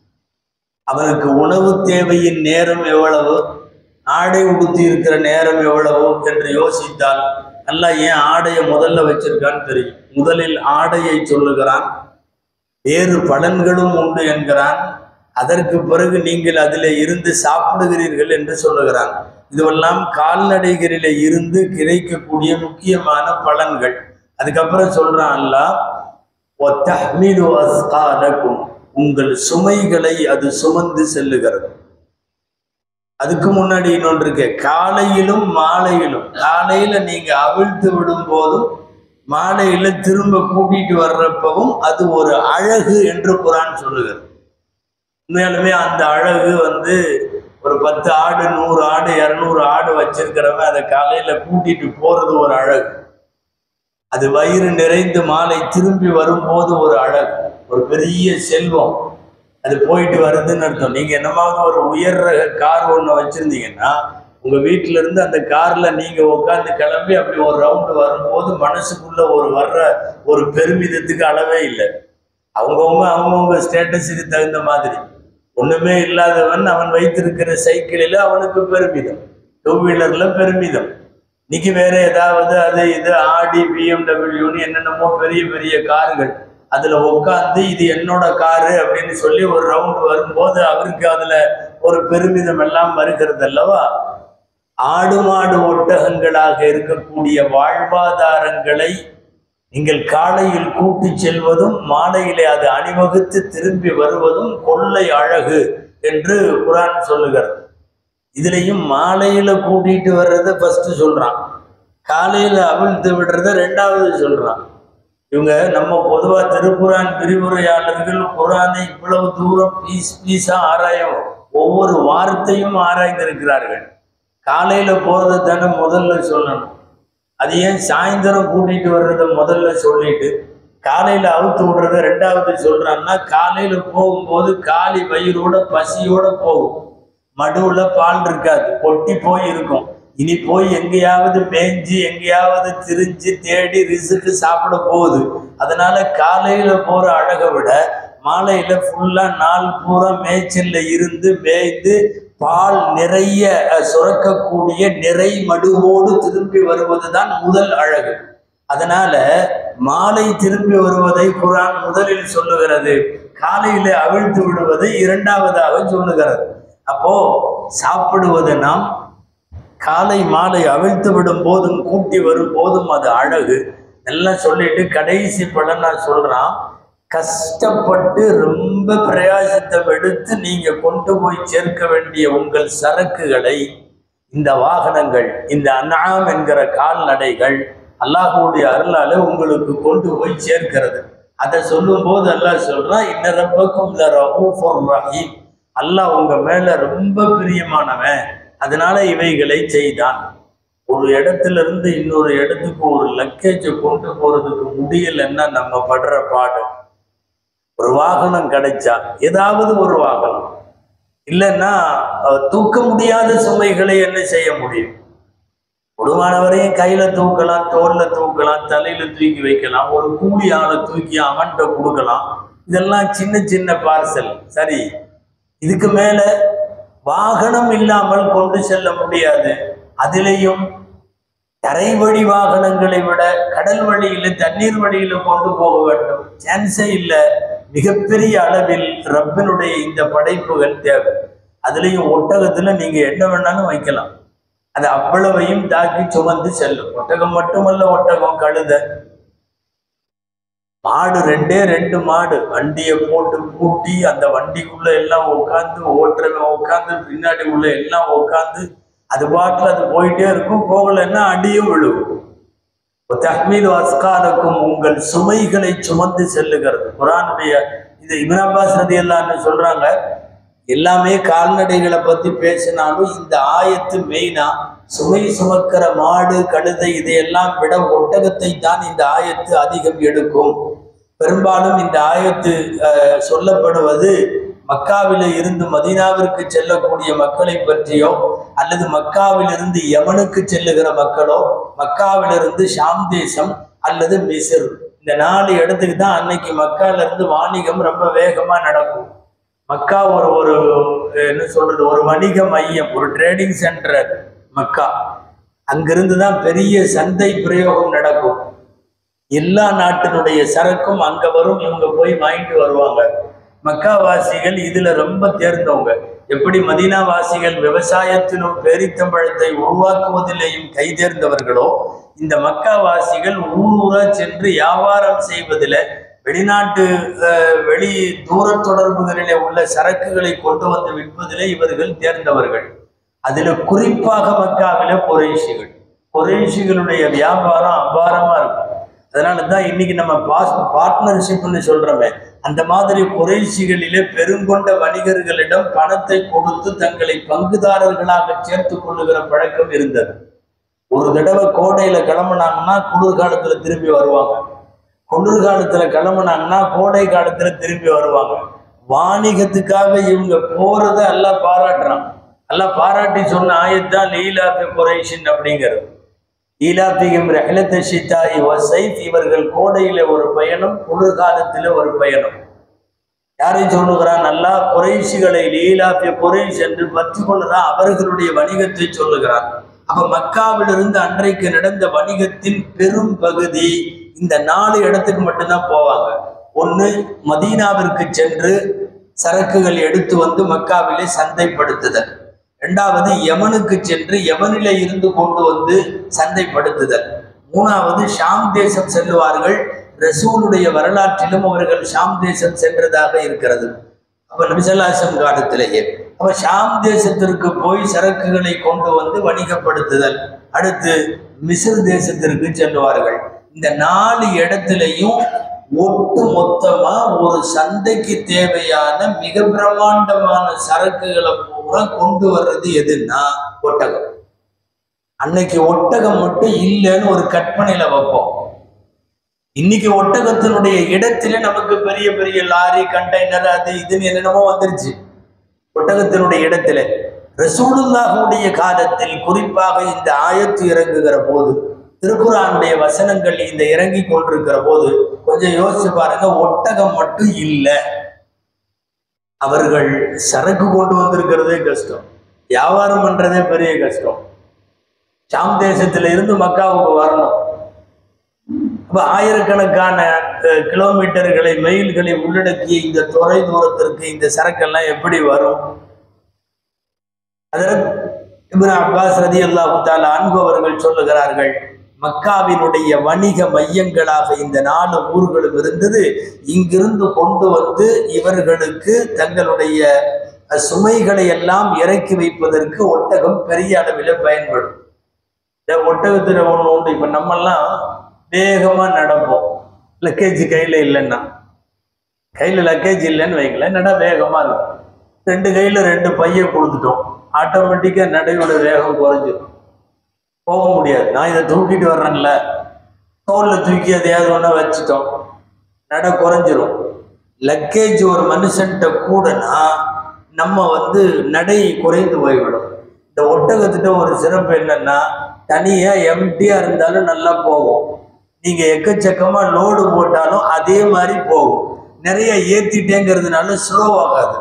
அவனுக்கு உணவு தேவையின் நேரம் எவ்வளவு ஆடை உடுத்தி இருக்கிற நேரம் எவ்வளவு என்று யோசித்தால் அல்லாஹ் ஏன் ஆடையை முதல்ல வச்சிருக்கான்னு தெரியும் முதலில் ஆடையை சொல்லுகிறான் வேறு பலன்களும் உண்டு என்கிறான் அதற்கு பிறகு நீங்கள் அதில் இருந்து சாப்பிடுகிறீர்கள் என்று சொல்லுகிறான் இதுவெல்லாம் கால்நடைகளிலே இருந்து கிடைக்கக்கூடிய முக்கியமான பலன்கள் அதுக்கப்புறம் சொல்றான் அல்லாஹ் "வத்தஹ்மிலு அஸ்காலக்கும்." உங்கள் சுமைகளை அது சுமந்து செல்லுகிறது அதுக்கு முன்னாடி இன்னொன்று இருக்கு காலையிலும் மாலையிலும் காலையில நீங்க அவிழ்த்து விடும் போதும் மாலையில திரும்ப கூட்டிட்டு வர்றப்பவும் அது ஒரு அழகு என்று குரான் சொல்லுகிறது உண்மையாலுமே அந்த அழகு வந்து ஒரு பத்து ஆடு நூறு ஆடு இரநூறு ஆடு வச்சிருக்கிறவன் அதை காலையில கூட்டிட்டு போறது ஒரு அழகு அது வயிறு நிறைந்து மாலை திரும்பி வரும்போது ஒரு அழகு ஒரு பெரிய செல்வம் அது போயிட்டு வருதுன்னு அர்த்தம் நீங்க என்னமாவது ஒரு உயர் ரக கார் ஒன்று வச்சிருந்தீங்கன்னா உங்க வீட்டுல இருந்து அந்த கார்ல நீங்க உட்காந்து கிளம்பி அப்படி ஒரு ரவுண்டு வரும்போது மனசுக்குள்ள ஒரு வர்ற ஒரு பெருமிதத்துக்கு அளவே இல்லை அவங்கவுங்க அவங்கவுங்க ஸ்டேட்டஸுக்கு தகுந்த மாதிரி ஒண்ணுமே இல்லாதவன் அவன் வைத்திருக்கிற சைக்கிளில் அவனுக்கு பெருமிதம் டூ வீலர்ல பெருமிதம் இன்னைக்கு வேற ஏதாவது அது இது ஆடி பிஎம்டபிள்யூன்னு என்னென்னமோ பெரிய பெரிய கார்கள் அதுல உட்காந்து இது என்னோட காரு அப்படின்னு சொல்லி ஒரு ரவுண்ட் வரும்போது அவருக்கு அதுல ஒரு பெருமிதம் எல்லாம் வருகிறது அல்லவா ஆடு மாடு ஒட்டகங்களாக இருக்கக்கூடிய வாழ்வாதாரங்களை நீங்கள் காலையில் கூட்டி செல்வதும் மாலையிலே அது அணிவகுத்து திரும்பி வருவதும் கொள்ளை அழகு என்று குரான் சொல்லுகிறது இதுலயும் மாலையில கூட்டிட்டு வர்றத ஃபர்ஸ்ட் சொல்றான் காலையில அவிழ்த்து விடுறத ரெண்டாவது சொல்றான் இவங்க நம்ம பொதுவா திருக்குரான் விரிவுரையாளர்கள் குரானை இவ்வளவு தூரம் பீஸ் பீஸா ஆராயும் ஒவ்வொரு வார்த்தையும் ஆராய்ந்திருக்கிறார்கள் காலையில போறதை தானே முதல்ல சொல்லணும் அது ஏன் சாயந்தரம் கூட்டிட்டு வர்றத முதல்ல சொல்லிட்டு காலையில அவுத்து விடுறத ரெண்டாவது சொல்றான்னா காலையில போகும்போது காலி வயிறோட பசியோட போகும் மடுவுல பால் இருக்காது கொட்டி போய் இருக்கும் இனி போய் எங்கேயாவது மேய்ஞ்சி எங்கேயாவது திரிஞ்சு தேடி ரிசுக்கு சாப்பிட போகுது அதனால காலையில போற அழகை விட மாலையில ஃபுல்லா நாள் பூரா மேய்ச்சல்ல இருந்து மேய்ந்து பால் நிறைய அஹ், சுரக்கக்கூடிய நிறை மடுவோடு திரும்பி வருவதுதான் முதல் அழகு அதனால மாலை திரும்பி வருவதை குரான் முதலில் சொல்லுகிறது காலையில அவிழ்த்து விடுவதை இரண்டாவதாக சொல்லுகிறது அப்போ சாப்பிடுவது நாம் காலை மாலை அவிழ்த்து விடும் போதும் கூட்டி வரும் போதும் அது அழகு எல்லாம் சொல்லிட்டு கடைசி படம் நான் சொல்றான் கஷ்டப்பட்டு ரொம்ப பிரயாசத்தை எடுத்து நீங்க கொண்டு போய் சேர்க்க வேண்டிய உங்கள் சரக்குகளை இந்த வாகனங்கள் இந்த அன்னாம் என்கிற கால்நடைகள் அல்லாஹ்வுடைய அருளால உங்களுக்கு கொண்டு போய் சேர்க்கிறது அதை சொல்லும் போது அல்லாஹ் சொல்றான் இன்னரப்பக்கும் ரஹீம் அல்லாஹ் உங்க மேல ரொம்ப பிரியமானவன் அதனால இவைகளை செய்தான் ஒரு இடத்துல இருந்து இன்னொரு இடத்துக்கு ஒரு லக்கேஜை கொண்டு போறதுக்கு முடியலன்னா நம்ம படுற பாடு ஒரு வாகனம் கிடைச்சா ஏதாவது ஒரு வாகனம் இல்லைன்னா அஹ், தூக்க முடியாத சுமைகளை என்ன செய்ய முடியும் கொடுமானவரையும் கையில தூக்கலாம் தோல்ல தூக்கலாம் தலையில தூக்கி வைக்கலாம் ஒரு கூலி ஆளை தூக்கி அவன்கிட்ட கொடுக்கலாம் இதெல்லாம் சின்ன சின்ன பார்சல் சரி இதுக்கு மேல வாகனம் இல்லாமல் கொண்டு செல்ல முடியாது அதிலேயும் தரை வழி வாகனங்களை விட கடல் வழியில தண்ணீர் வழியில கொண்டு போக வேண்டும் சான்ஸே இல்லை மிகப்பெரிய அளவில் ரப்பினுடைய இந்த படைப்புகள் தேவை அதுலேயும் ஒட்டகத்துல நீங்க என்ன வேணாலும் வைக்கலாம் அது அவ்வளவையும் தாக்கி சுமந்து செல்லும் ஒட்டகம் மட்டுமல்ல ஒட்டகம் கழுத மாடு ரெண்டே ரெண்டு மாடு வண்டியை போட்டு பூட்டி அந்த வண்டிக்குள்ள எல்லாம் உட்காந்து ஓட்டுறவன் உட்காந்து பின்னாடி உள்ள எல்லாம் உட்காந்து அது பாட்டில் அது போயிட்டே இருக்கும் போகலைன்னா அடியும் விழுகும் தஹ்மீல் அஸ்காரக்கும் உங்கள் சுமைகளை சுமந்து செல்லுகிறது குரானுடைய இது இப்னு அப்பாஸ் ரதி சொல்றாங்க எல்லாமே கால்நடைகளை பத்தி பேசினாலும் இந்த ஆயத்து மெயினா சுமை சுமக்கிற மாடு கழுதை இதையெல்லாம் விட ஒட்டகத்தை தான் இந்த ஆயத்து அதிகம் எடுக்கும் பெரும்பாலும் இந்த ஆயத்து அஹ், சொல்லப்படுவது மக்காவில இருந்து மதீனாவிற்கு செல்லக்கூடிய மக்களை பற்றியோ அல்லது மக்காவிலிருந்து யமனுக்கு செல்லுகிற மக்களோ மக்காவிலிருந்து ஷாம் தேசம் அல்லது மிசிர் இந்த நாலு இடத்துக்கு தான் அன்னைக்கு மக்கால இருந்து வாணிகம் ரொம்ப வேகமா நடக்கும் மக்கா ஒரு ஒரு என்ன சொல்றது ஒரு வணிக மையம் ஒரு ட்ரேடிங் சென்டர் மக்கா அங்கிருந்து தான் பெரிய சந்தை பிரயோகம் நடக்கும் எல்லா நாட்டினுடைய சரக்கும் அங்க வரும் இவங்க போய் வாங்கிட்டு வருவாங்க மக்காவாசிகள் இதுல ரொம்ப தேர்ந்தவங்க எப்படி மதீனா வாசிகள் விவசாயத்திலும் பேரித்தம்பழத்தை உருவாக்குவதிலேயும் கைதேர்ந்தவர்களோ இந்த மக்காவாசிகள் ஊர் ஊரா சென்று வியாபாரம் செய்வதில் வெளிநாட்டு அஹ், வெளி தூர தொடர்புகளிலே உள்ள சரக்குகளை கொண்டு வந்து விற்பதிலே இவர்கள் தேர்ந்தவர்கள் அதுல குறிப்பாக மக்காவில குறைஷிகள் குறைஷிகளுடைய வியாபாரம் அபாரமா இருக்கும் அதனால தான் இன்னைக்கு நம்ம பாஸ் பார்ட்னர்ஷிப்னு சொல்றோமே அந்த மாதிரி குறைஷிகளிலே பெருங்கொண்ட வணிகர்களிடம் பணத்தை கொடுத்து தங்களை பங்குதாரர்களாக சேர்த்து கொள்ளுகிற பழக்கம் இருந்தது ஒரு தடவை கோடையில கிளம்புனாங்கன்னா குளிர்காலத்துல திரும்பி வருவாங்க குளிர்காலத்துல கிளம்புனாங்கன்னா கோடை காலத்துல திரும்பி வருவாங்க வாணிகத்துக்காக இவங்க போறத எல்லாம் பாராட்டுறான் எல்லாம் பாராட்டி சொன்ன ஆயத்தான் லீலாபி குறைஷின் அப்படிங்கிறது ஈலாபிகம் ரஹலத்த ஷித்தாயி வசைத் இவர்கள் கோடையில ஒரு பயணம் குளிர்காலத்துல ஒரு பயணம் யாரை சொல்லுகிறான் நல்லா குறைஷிகளை லீலாபிய குறைஷ் என்று பற்றி கொள்ளுகிறான் அவர்களுடைய வணிகத்தை சொல்லுகிறான் அப்ப மக்காவிலிருந்து அன்றைக்கு நடந்த வணிகத்தின் பெரும் பகுதி இந்த நாலு இடத்துக்கு மட்டும்தான் போவாங்க ஒண்ணு மதீனாவிற்கு சென்று சரக்குகள் எடுத்து வந்து மக்காவிலே சந்தைப்படுத்துதல் இரண்டாவது யமனுக்கு சென்று யமனிலே இருந்து கொண்டு வந்து சந்தைப்படுத்துதல் மூணாவது ஷாம் தேசம் செல்லுவார்கள் ரசூலுடைய வரலாற்றிலும் அவர்கள் ஷாம் தேசம் சென்றதாக இருக்கிறது அப்ப நபிசல்லாசம் காலத்திலேயே அப்ப ஷாம் தேசத்திற்கு போய் சரக்குகளை கொண்டு வந்து வணிகப்படுத்துதல் அடுத்து மிஸ்ர் தேசத்திற்கு செல்லுவார்கள் இந்த நாலு இடத்திலையும் ஒட்டு மொத்தமா ஒரு சந்தைக்கு தேவையான மிக பிரம்மாண்டமான சரக்குகளை பூரா கொண்டு வர்றது எதுன்னா ஒட்டகம் அன்னைக்கு ஒட்டகம் மட்டும் இல்லைன்னு ஒரு கற்பனையில வைப்போம் இன்னைக்கு ஒட்டகத்தினுடைய இடத்துல நமக்கு பெரிய பெரிய லாரி கண்டெய்னர் அது இதுன்னு என்னென்னமோ வந்துருச்சு ஒட்டகத்தினுடைய இடத்துல ரசூலுல்லாஹுடைய காலத்தில் குறிப்பாக இந்த ஆயத்து இறங்குகிற போது திருக்குறானுடைய வசனங்கள் இந்த இறங்கி கொண்டிருக்கிற போது கொஞ்சம் யோசிச்சு பாருங்க ஒட்டகம் மட்டும் இல்லை அவர்கள் சரக்கு கொண்டு வந்திருக்கிறதே கஷ்டம் வியாபாரம் பண்றதே பெரிய கஷ்டம் ஷாம் தேசத்துல இருந்து மக்காவுக்கு வரணும் அப்ப ஆயிரக்கணக்கான அஹ், கிலோமீட்டர்களை மைல்களை உள்ளடக்கிய இந்த தொலை தூரத்திற்கு இந்த சரக்கெல்லாம் எப்படி வரும் அதற்கு இப்னு அப்பாஸ் ரதி அல்லாஹு தாலா அன்பவர்கள் சொல்லுகிறார்கள் மக்காவினுடைய வணிக மையங்களாக இந்த நாலு ஊர்களும் இருந்தது இங்கிருந்து கொண்டு வந்து இவர்களுக்கு தங்களுடைய அஹ், சுமைகளை எல்லாம் இறக்கி வைப்பதற்கு ஒட்டகம் பெரிய அளவில் பயன்படும் இந்த ஒட்டகத்துல ஒன்று உண்டு இப்போ நம்மெல்லாம் வேகமா நடப்போம் லக்கேஜ் கையில இல்லைன்னா கையில லக்கேஜ் இல்லைன்னு வைங்களேன் நட வேகமா இருக்கும் ரெண்டு கையில ரெண்டு பைய கொடுத்துட்டோம் ஆட்டோமேட்டிக்கா நடையோட வேகம் குறைஞ்சிரும் போக முடியாது நான் இதை தூக்கிட்டு வர்றேன்ல தோல்ல தூக்கி எதையாவது ஒன்றா வச்சுட்டோம் நட குறைஞ்சிரும் லக்கேஜ் ஒரு மனுஷன்கிட்ட கூடனா நம்ம வந்து நடை குறைந்து போய்விடும் இந்த ஒட்டகத்திட்ட ஒரு சிறப்பு என்னன்னா தனியா எம்டியா இருந்தாலும் நல்லா போகும் நீங்க எக்கச்சக்கமா லோடு போட்டாலும் அதே மாதிரி போகும் நிறைய ஏத்திட்டேங்கிறதுனால ஸ்லோ ஆகாது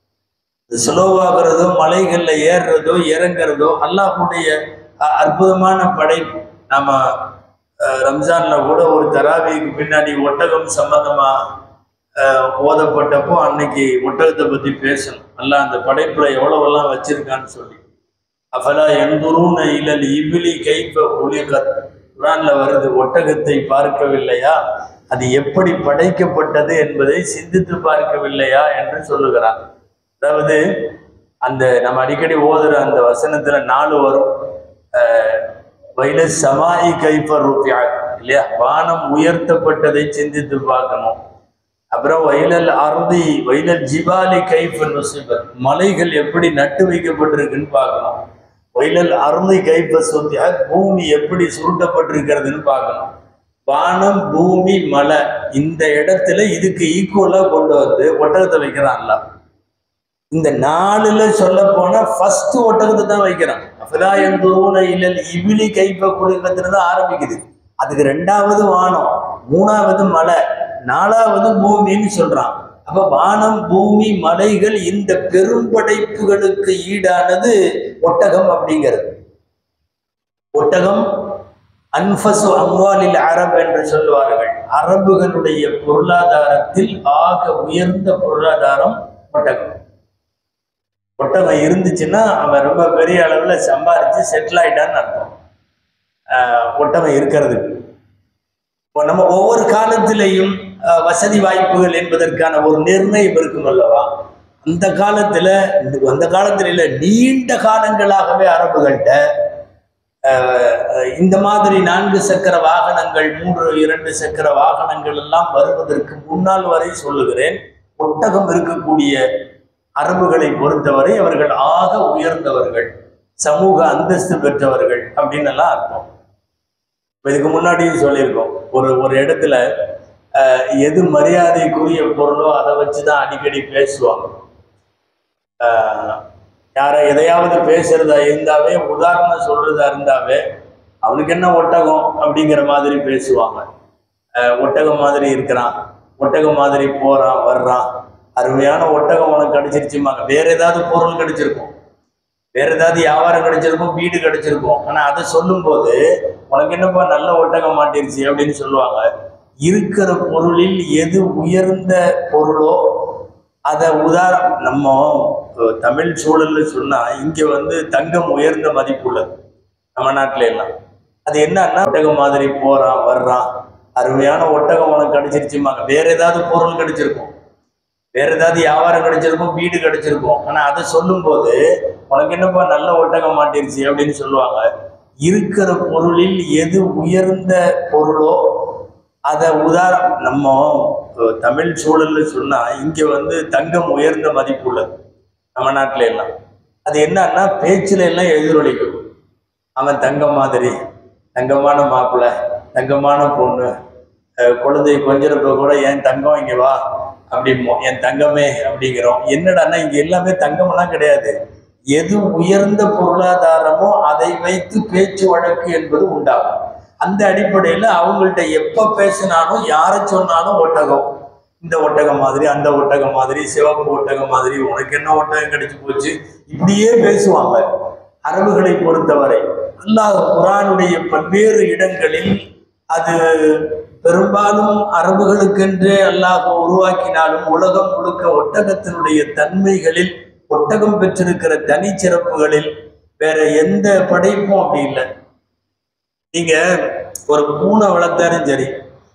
ஸ்லோவாகிறதோ மலைகள்ல ஏறுறதோ இறங்குறதோ அல்லாஹ்வுடைய அ- அற்புதமான படைப்பு நம்ம அஹ், ரம்ஜான்ல கூட ஒரு தராவிக்கு பின்னாடி ஒட்டகம் சம்பந்தமா அஹ், ஓதப்பட்டப்போ அன்னைக்கு ஒட்டகத்தை பத்தி பேசணும் அல்லாஹ் அந்த படைப்புல எவ்வளவெல்லாம் வச்சிருக்கான்னு சொல்லி அஃபலா எந்தூருன இலல் இபிலி கைப்ப ஒளிகத் குரான்ல வருது ஒட்டகத்தை பார்க்கவில்லையா அது எப்படி படைக்கப்பட்டது என்பதை சிந்தித்து பார்க்கவில்லையா என்று சொல்லுகிறான் அதாவது அந்த நம்ம அடிக்கடி ஓதுற அந்த வசனத்துல நாலு வரும் அஹ், வைல சமாயி கைப்பர் ரூபியா இல்லையா வானம் உயர்த்தப்பட்டதை சிந்தித்து பார்க்கணும் அப்புறம் வைலல் அறுதி வைலல் ஜிபாலி கைஃபு நுசிபத் மலைகள் எப்படி நட்டு வைக்கப்பட்டிருக்குன்னு பார்க்கணும் வைலல் அறுதி கைப்ப சொத்தியா பூமி எப்படி சுருட்டப்பட்டிருக்கிறதுன்னு பார்க்கணும் வானம் பூமி மலை இந்த இடத்துல இதுக்கு ஈக்குவலா கொண்டு வந்து ஒட்டகத்தை வைக்கிறான்ல இந்த நாலுல சொல்ல போனா ஃபர்ஸ்ட் ஒட்டகத்தை தான் வைக்கிறான் அப்பதா எந்தூன இல்லல் இபிலி கைப்ப குடும்பத்துல தான் ஆரம்பிக்குது அதுக்கு ரெண்டாவது வானம் மூணாவது மலை நாலாவது பூமின்னு சொல்றான் அப்ப வானம் பூமி மலைகள் இந்த பெரும்படைப்புகளுக்கு ஈடானது ஒட்டகம் அப்படிங்கிறது ஒட்டகம் அன்ஃபசு அம்வாலில் அரப் என்று சொல்வார்கள் அரபுகளுடைய பொருளாதாரத்தில் ஆக உயர்ந்த பொருளாதாரம் ஒட்டகம் ஒட்டகம் இருந்துச்சுன்னா அவன் ரொம்ப பெரிய அளவுல சம்பாரிச்சு செட்டில் ஆயிட்டான்னு அர்த்தம் ஆஹ் ஒட்டகம் இருக்கிறதுக்கு இப்போ நம்ம ஒவ்வொரு காலத்திலையும் ஆஹ் வசதி வாய்ப்புகள் என்பதற்கான ஒரு நிர்ணயம் இருக்கும் அல்லவா அந்த காலத்துல அந்த காலத்துல இல்ல நீண்ட காலங்களாகவே அரபுகள்கிட்ட ஆஹ் இந்த மாதிரி நான்கு சக்கர வாகனங்கள் மூன்று இரண்டு சக்கர வாகனங்கள் எல்லாம் வருவதற்கு முன்னால் வரை சொல்லுகிறேன் ஒட்டகம் இருக்கக்கூடிய அரபுகளை பொறுத்தவரை அவர்கள் ஆக உயர்ந்தவர்கள் சமூக அந்தஸ்து பெற்றவர்கள் அப்படின்னு எல்லாம் அர்த்தம் இப்ப இதுக்கு முன்னாடியும் சொல்லியிருக்கோம் ஒரு ஒரு இடத்துல ஆஹ், எது மரியாதைக்குரிய பொருளோ அதை வச்சுதான் அடிக்கடி பேசுவாங்க ஆஹ், யாரை எதையாவது பேசுறதா இருந்தாவே உதாரணம் சொல்றதா இருந்தாவே அவனுக்கு என்ன ஒட்டகம் அப்படிங்கிற மாதிரி பேசுவாங்க ஆஹ், ஒட்டகம் மாதிரி இருக்கிறான் ஒட்டகம் மாதிரி போறான் வர்றான் அருமையான ஒட்டகம் உனக்கு கிடைச்சிருச்சுமாங்க வேற ஏதாவது பொருள் கிடைச்சிருக்கும் வேற ஏதாவது வியாபாரம் கிடைச்சிருக்கும் வீடு கிடைச்சிருக்கும் ஆனா அதை சொல்லும்போது உனக்கு என்னப்பா நல்ல ஒட்டகம் மாட்டிருச்சு அப்படின்னு சொல்லுவாங்க இருக்கிற பொருளில் எது உயர்ந்த பொருளோ அதை உதாரணம் நம்ம அஹ், தமிழ் சூழல்ல சொன்னா இங்க வந்து தங்கம் உயர்ந்த மதிப்புள்ளது நம்ம நாட்டுல எல்லாம் அது என்னன்னா ஒட்டகம் மாதிரி போறான் வர்றான் அருமையான ஒட்டகம் உனக்கு கிடைச்சிருச்சுமாங்க வேற ஏதாவது பொருள் கிடைச்சிருக்கும் வேற ஏதாவது வியாபாரம் கிடைச்சிருக்கும் வீடு கிடைச்சிருக்கும் ஆனா அதை சொல்லும்போது உனக்கு என்னப்பா நல்ல ஒட்டகம் மாட்டிருச்சு அப்படின்னு சொல்லுவாங்க இருக்கிற பொருளில் எது உயர்ந்த பொருளோ அதை உதாரணம் நம்ம அஹ், தமிழ் சூழல்ல சொன்னா இங்க வந்து தங்கம் உயர்ந்த மதிப்புள்ளது நம்ம நாட்டுல எல்லாம் அது என்னன்னா பேச்சுல எல்லாம் எதிரொலிக்கும் அவன் தங்கம் மாதிரி தங்கமான மாப்பிள்ளை தங்கமான பொண்ணு அஹ், குழந்தைய கொஞ்சிறப்ப கூட என் தங்கம் இங்க வா அப்படிம்போம் என் தங்கமே அப்படிங்கிறோம் என்னடான்னா இங்க எல்லாமே தங்கமெல்லாம் கிடையாது எது உயர்ந்த பொருளாதாரமோ அதை வைத்து பேச்சு வழக்கு என்பது உண்டாகும் அந்த அடிப்படையில அவங்கள்ட்ட எப்ப பேசினாலும் யாரை சொன்னாலும் ஒட்டகம் இந்த ஒட்டகம் மாதிரி அந்த ஒட்டகம் மாதிரி சிவப்பு ஒட்டகம் மாதிரி உனக்கு என்ன ஒட்டகம் கிடைச்சு போச்சு இப்படியே பேசுவாங்க அரபுகளை பொறுத்தவரை அல்லாஹ் குரானுடைய பல்வேறு இடங்களில் அது பெரும்பாலும் அரபுகளுக்கென்றே அல்லாஹ் உருவாக்கினாலும் உலகம் முழுக்க ஒட்டகத்தினுடைய தன்மைகளில் ஒட்டகம் பெற்றிருக்கிற தனிச்சிறப்புகளில் வேற எந்த படைப்பும் அப்படி இல்லை நீங்க ஒரு பூனை வளர்த்தாலும் சரி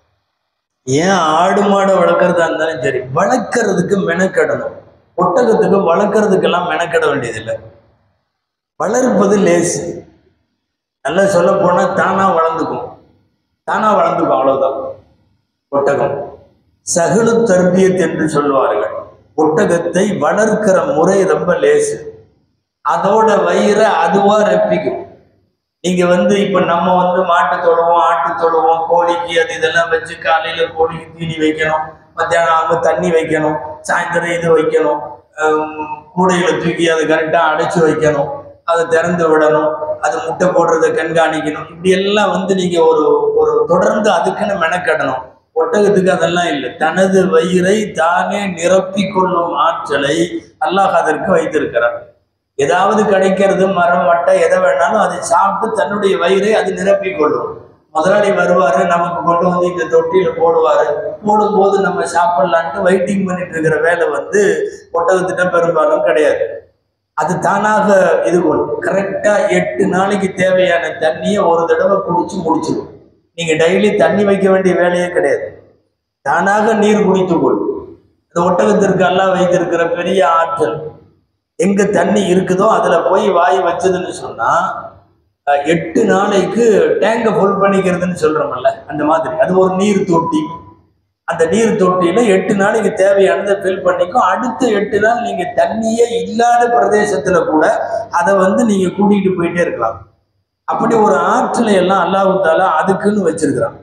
ஏன் ஆடு மாடை வளர்க்குறதா இருந்தாலும் சரி வளர்க்கறதுக்கு மெனக்கெடணும் ஒட்டகத்துக்கு வளர்க்கறதுக்கெல்லாம் மெனக்கெட வேண்டியதில்லை வளர்ப்பது லேசு நல்லா சொல்ல போனா தானா வளர்ந்துக்கும் தானா வளர்ந்துக்கும் அவ்வளவுதான் ஒட்டகம் சகுலு தர்பியத் என்று சொல்வார்கள் ஒட்டகத்தை வளர்க்கிற முறை ரொம்ப லேசு அதோட வயிறை அதுவா ரெப்பிக்கும் நீங்க வந்து இப்ப நம்ம வந்து மாட்டு தொழுவோம் ஆட்டு தொழுவோம் கோழிக்கு அது இதெல்லாம் வச்சு காலையில கோழிக்கு தீனி வைக்கணும் மத்தியானம் ஆகும் தண்ணி வைக்கணும் சாயந்தரம் இது வைக்கணும் ஹம், கூடையில தூக்கி அதை கரெக்டா அடைச்சு வைக்கணும் அதை திறந்து விடணும் அது முட்டை போடுறதை கண்காணிக்கணும் இப்படி எல்லாம் வந்து நீங்க ஒரு ஒரு தொடர்ந்து அதுக்குன்னு மெனக்கடணும் ஒட்டகத்துக்கு அதெல்லாம் இல்லை தனது வயிறை தானே நிரப்பிக் கொள்ளும் ஆற்றலை அல்லாஹ் அதற்கு வைத்திருக்கிறார் ஏதாவது கிடைக்கிறது மரம் மட்டை எதை வேணாலும் அதை சாப்பிட்டு தன்னுடைய வயிறை அது நிரப்பிக் கொள்ளும் முதலாளி வருவாரு நமக்கு கொண்டு வந்து இந்த தொட்டியில போடுவாரு போடும்போது நம்ம சாப்பிடலான்ட்டு வெயிட்டிங் பண்ணிட்டு இருக்கிற வேலை வந்து ஒட்டகத்திட்ட பெரும்பாலும் கிடையாது அது தானாக இது கொள்ளும் கரெக்டா எட்டு நாளைக்கு தேவையான தண்ணியை ஒரு தடவை குடிச்சு முடிச்சிடும் நீங்க டெய்லி தண்ணி வைக்க வேண்டிய வேலையே கிடையாது தானாக நீர் குடித்து கொள்ளும் அந்த ஒட்டகத்திற்கு எல்லாம் வைத்திருக்கிற பெரிய ஆற்றல் எங்க தண்ணி இருக்குதோ அதுல போய் வாய் வச்சதுன்னு சொன்னா அஹ், எட்டு நாளைக்கு டேங்கை ஃபுல் பண்ணிக்கிறதுன்னு சொல்றோம்ல அந்த மாதிரி அது ஒரு நீர் தொட்டி அந்த நீர் தொட்டியில எட்டு நாளைக்கு தேவையானதை ஃபில் பண்ணிக்கும் அடுத்த எட்டு நாள் நீங்க தண்ணியே இல்லாத பிரதேசத்துல கூட அதை வந்து நீங்க கூட்டிகிட்டு போயிட்டே இருக்கலாம் அப்படி ஒரு ஆற்றலை எல்லாம் அல்லாஹு தாலா அதுக்குன்னு வச்சிருக்கிறான்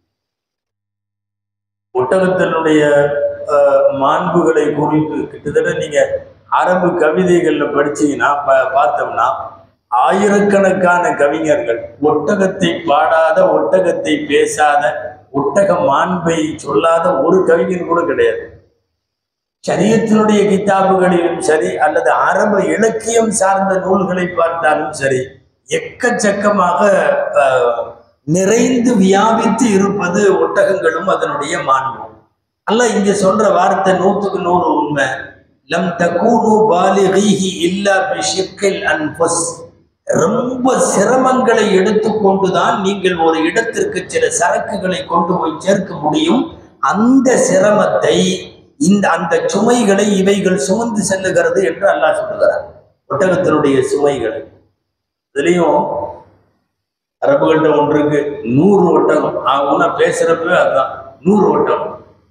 ஒட்டகத்தினுடைய அஹ், மாண்புகளை குறித்து கிட்டத்தட்ட நீங்க அரபு கவிதைகள்ல படிச்சீங்கன்னா ப- பார்த்தோம்னா ஆயிரக்கணக்கான கவிஞர்கள் ஒட்டகத்தை பாடாத ஒட்டகத்தை பேசாத ஒட்டக மாண்பை சொல்லாத ஒரு கவிஞர் கூட கிடையாது சரியத்தினுடைய கிதாபுகளிலும் சரி அல்லது அரபு இலக்கியம் சார்ந்த நூல்களை பார்த்தாலும் சரி எக்கச்சக்கமாக அஹ், நிறைந்து வியாபித்து இருப்பது ஒட்டகங்களும் அதனுடைய மாண்பும் அல்ல இங்க சொல்ற வார்த்தை நூத்துக்கு நூறு உண்மை லம் தகூனு பாலிகிஹி இல்லா பிஷிக்கில் அன்பஸ் ரொம்ப சிரமங்களை எடுத்துக்கொண்டுதான் நீங்கள் ஒரு இடத்திற்கு சில சரக்குகளை கொண்டு போய் சேர்க்க முடியும் அந்த சிரமத்தை இந்த அந்த சுமைகளை இவைகள் சுமந்து செல்லுகிறது என்று அல்லாஹ் சொல்லுகிறார் ஒட்டகத்தினுடைய சுமைகளை இதுலயும் அரபுகள்கிட்ட ஒன்று இருக்கு நூறு ஒட்டகம் அவங்க பேசுறப்பவே அதுதான் நூறு ஒட்டகம்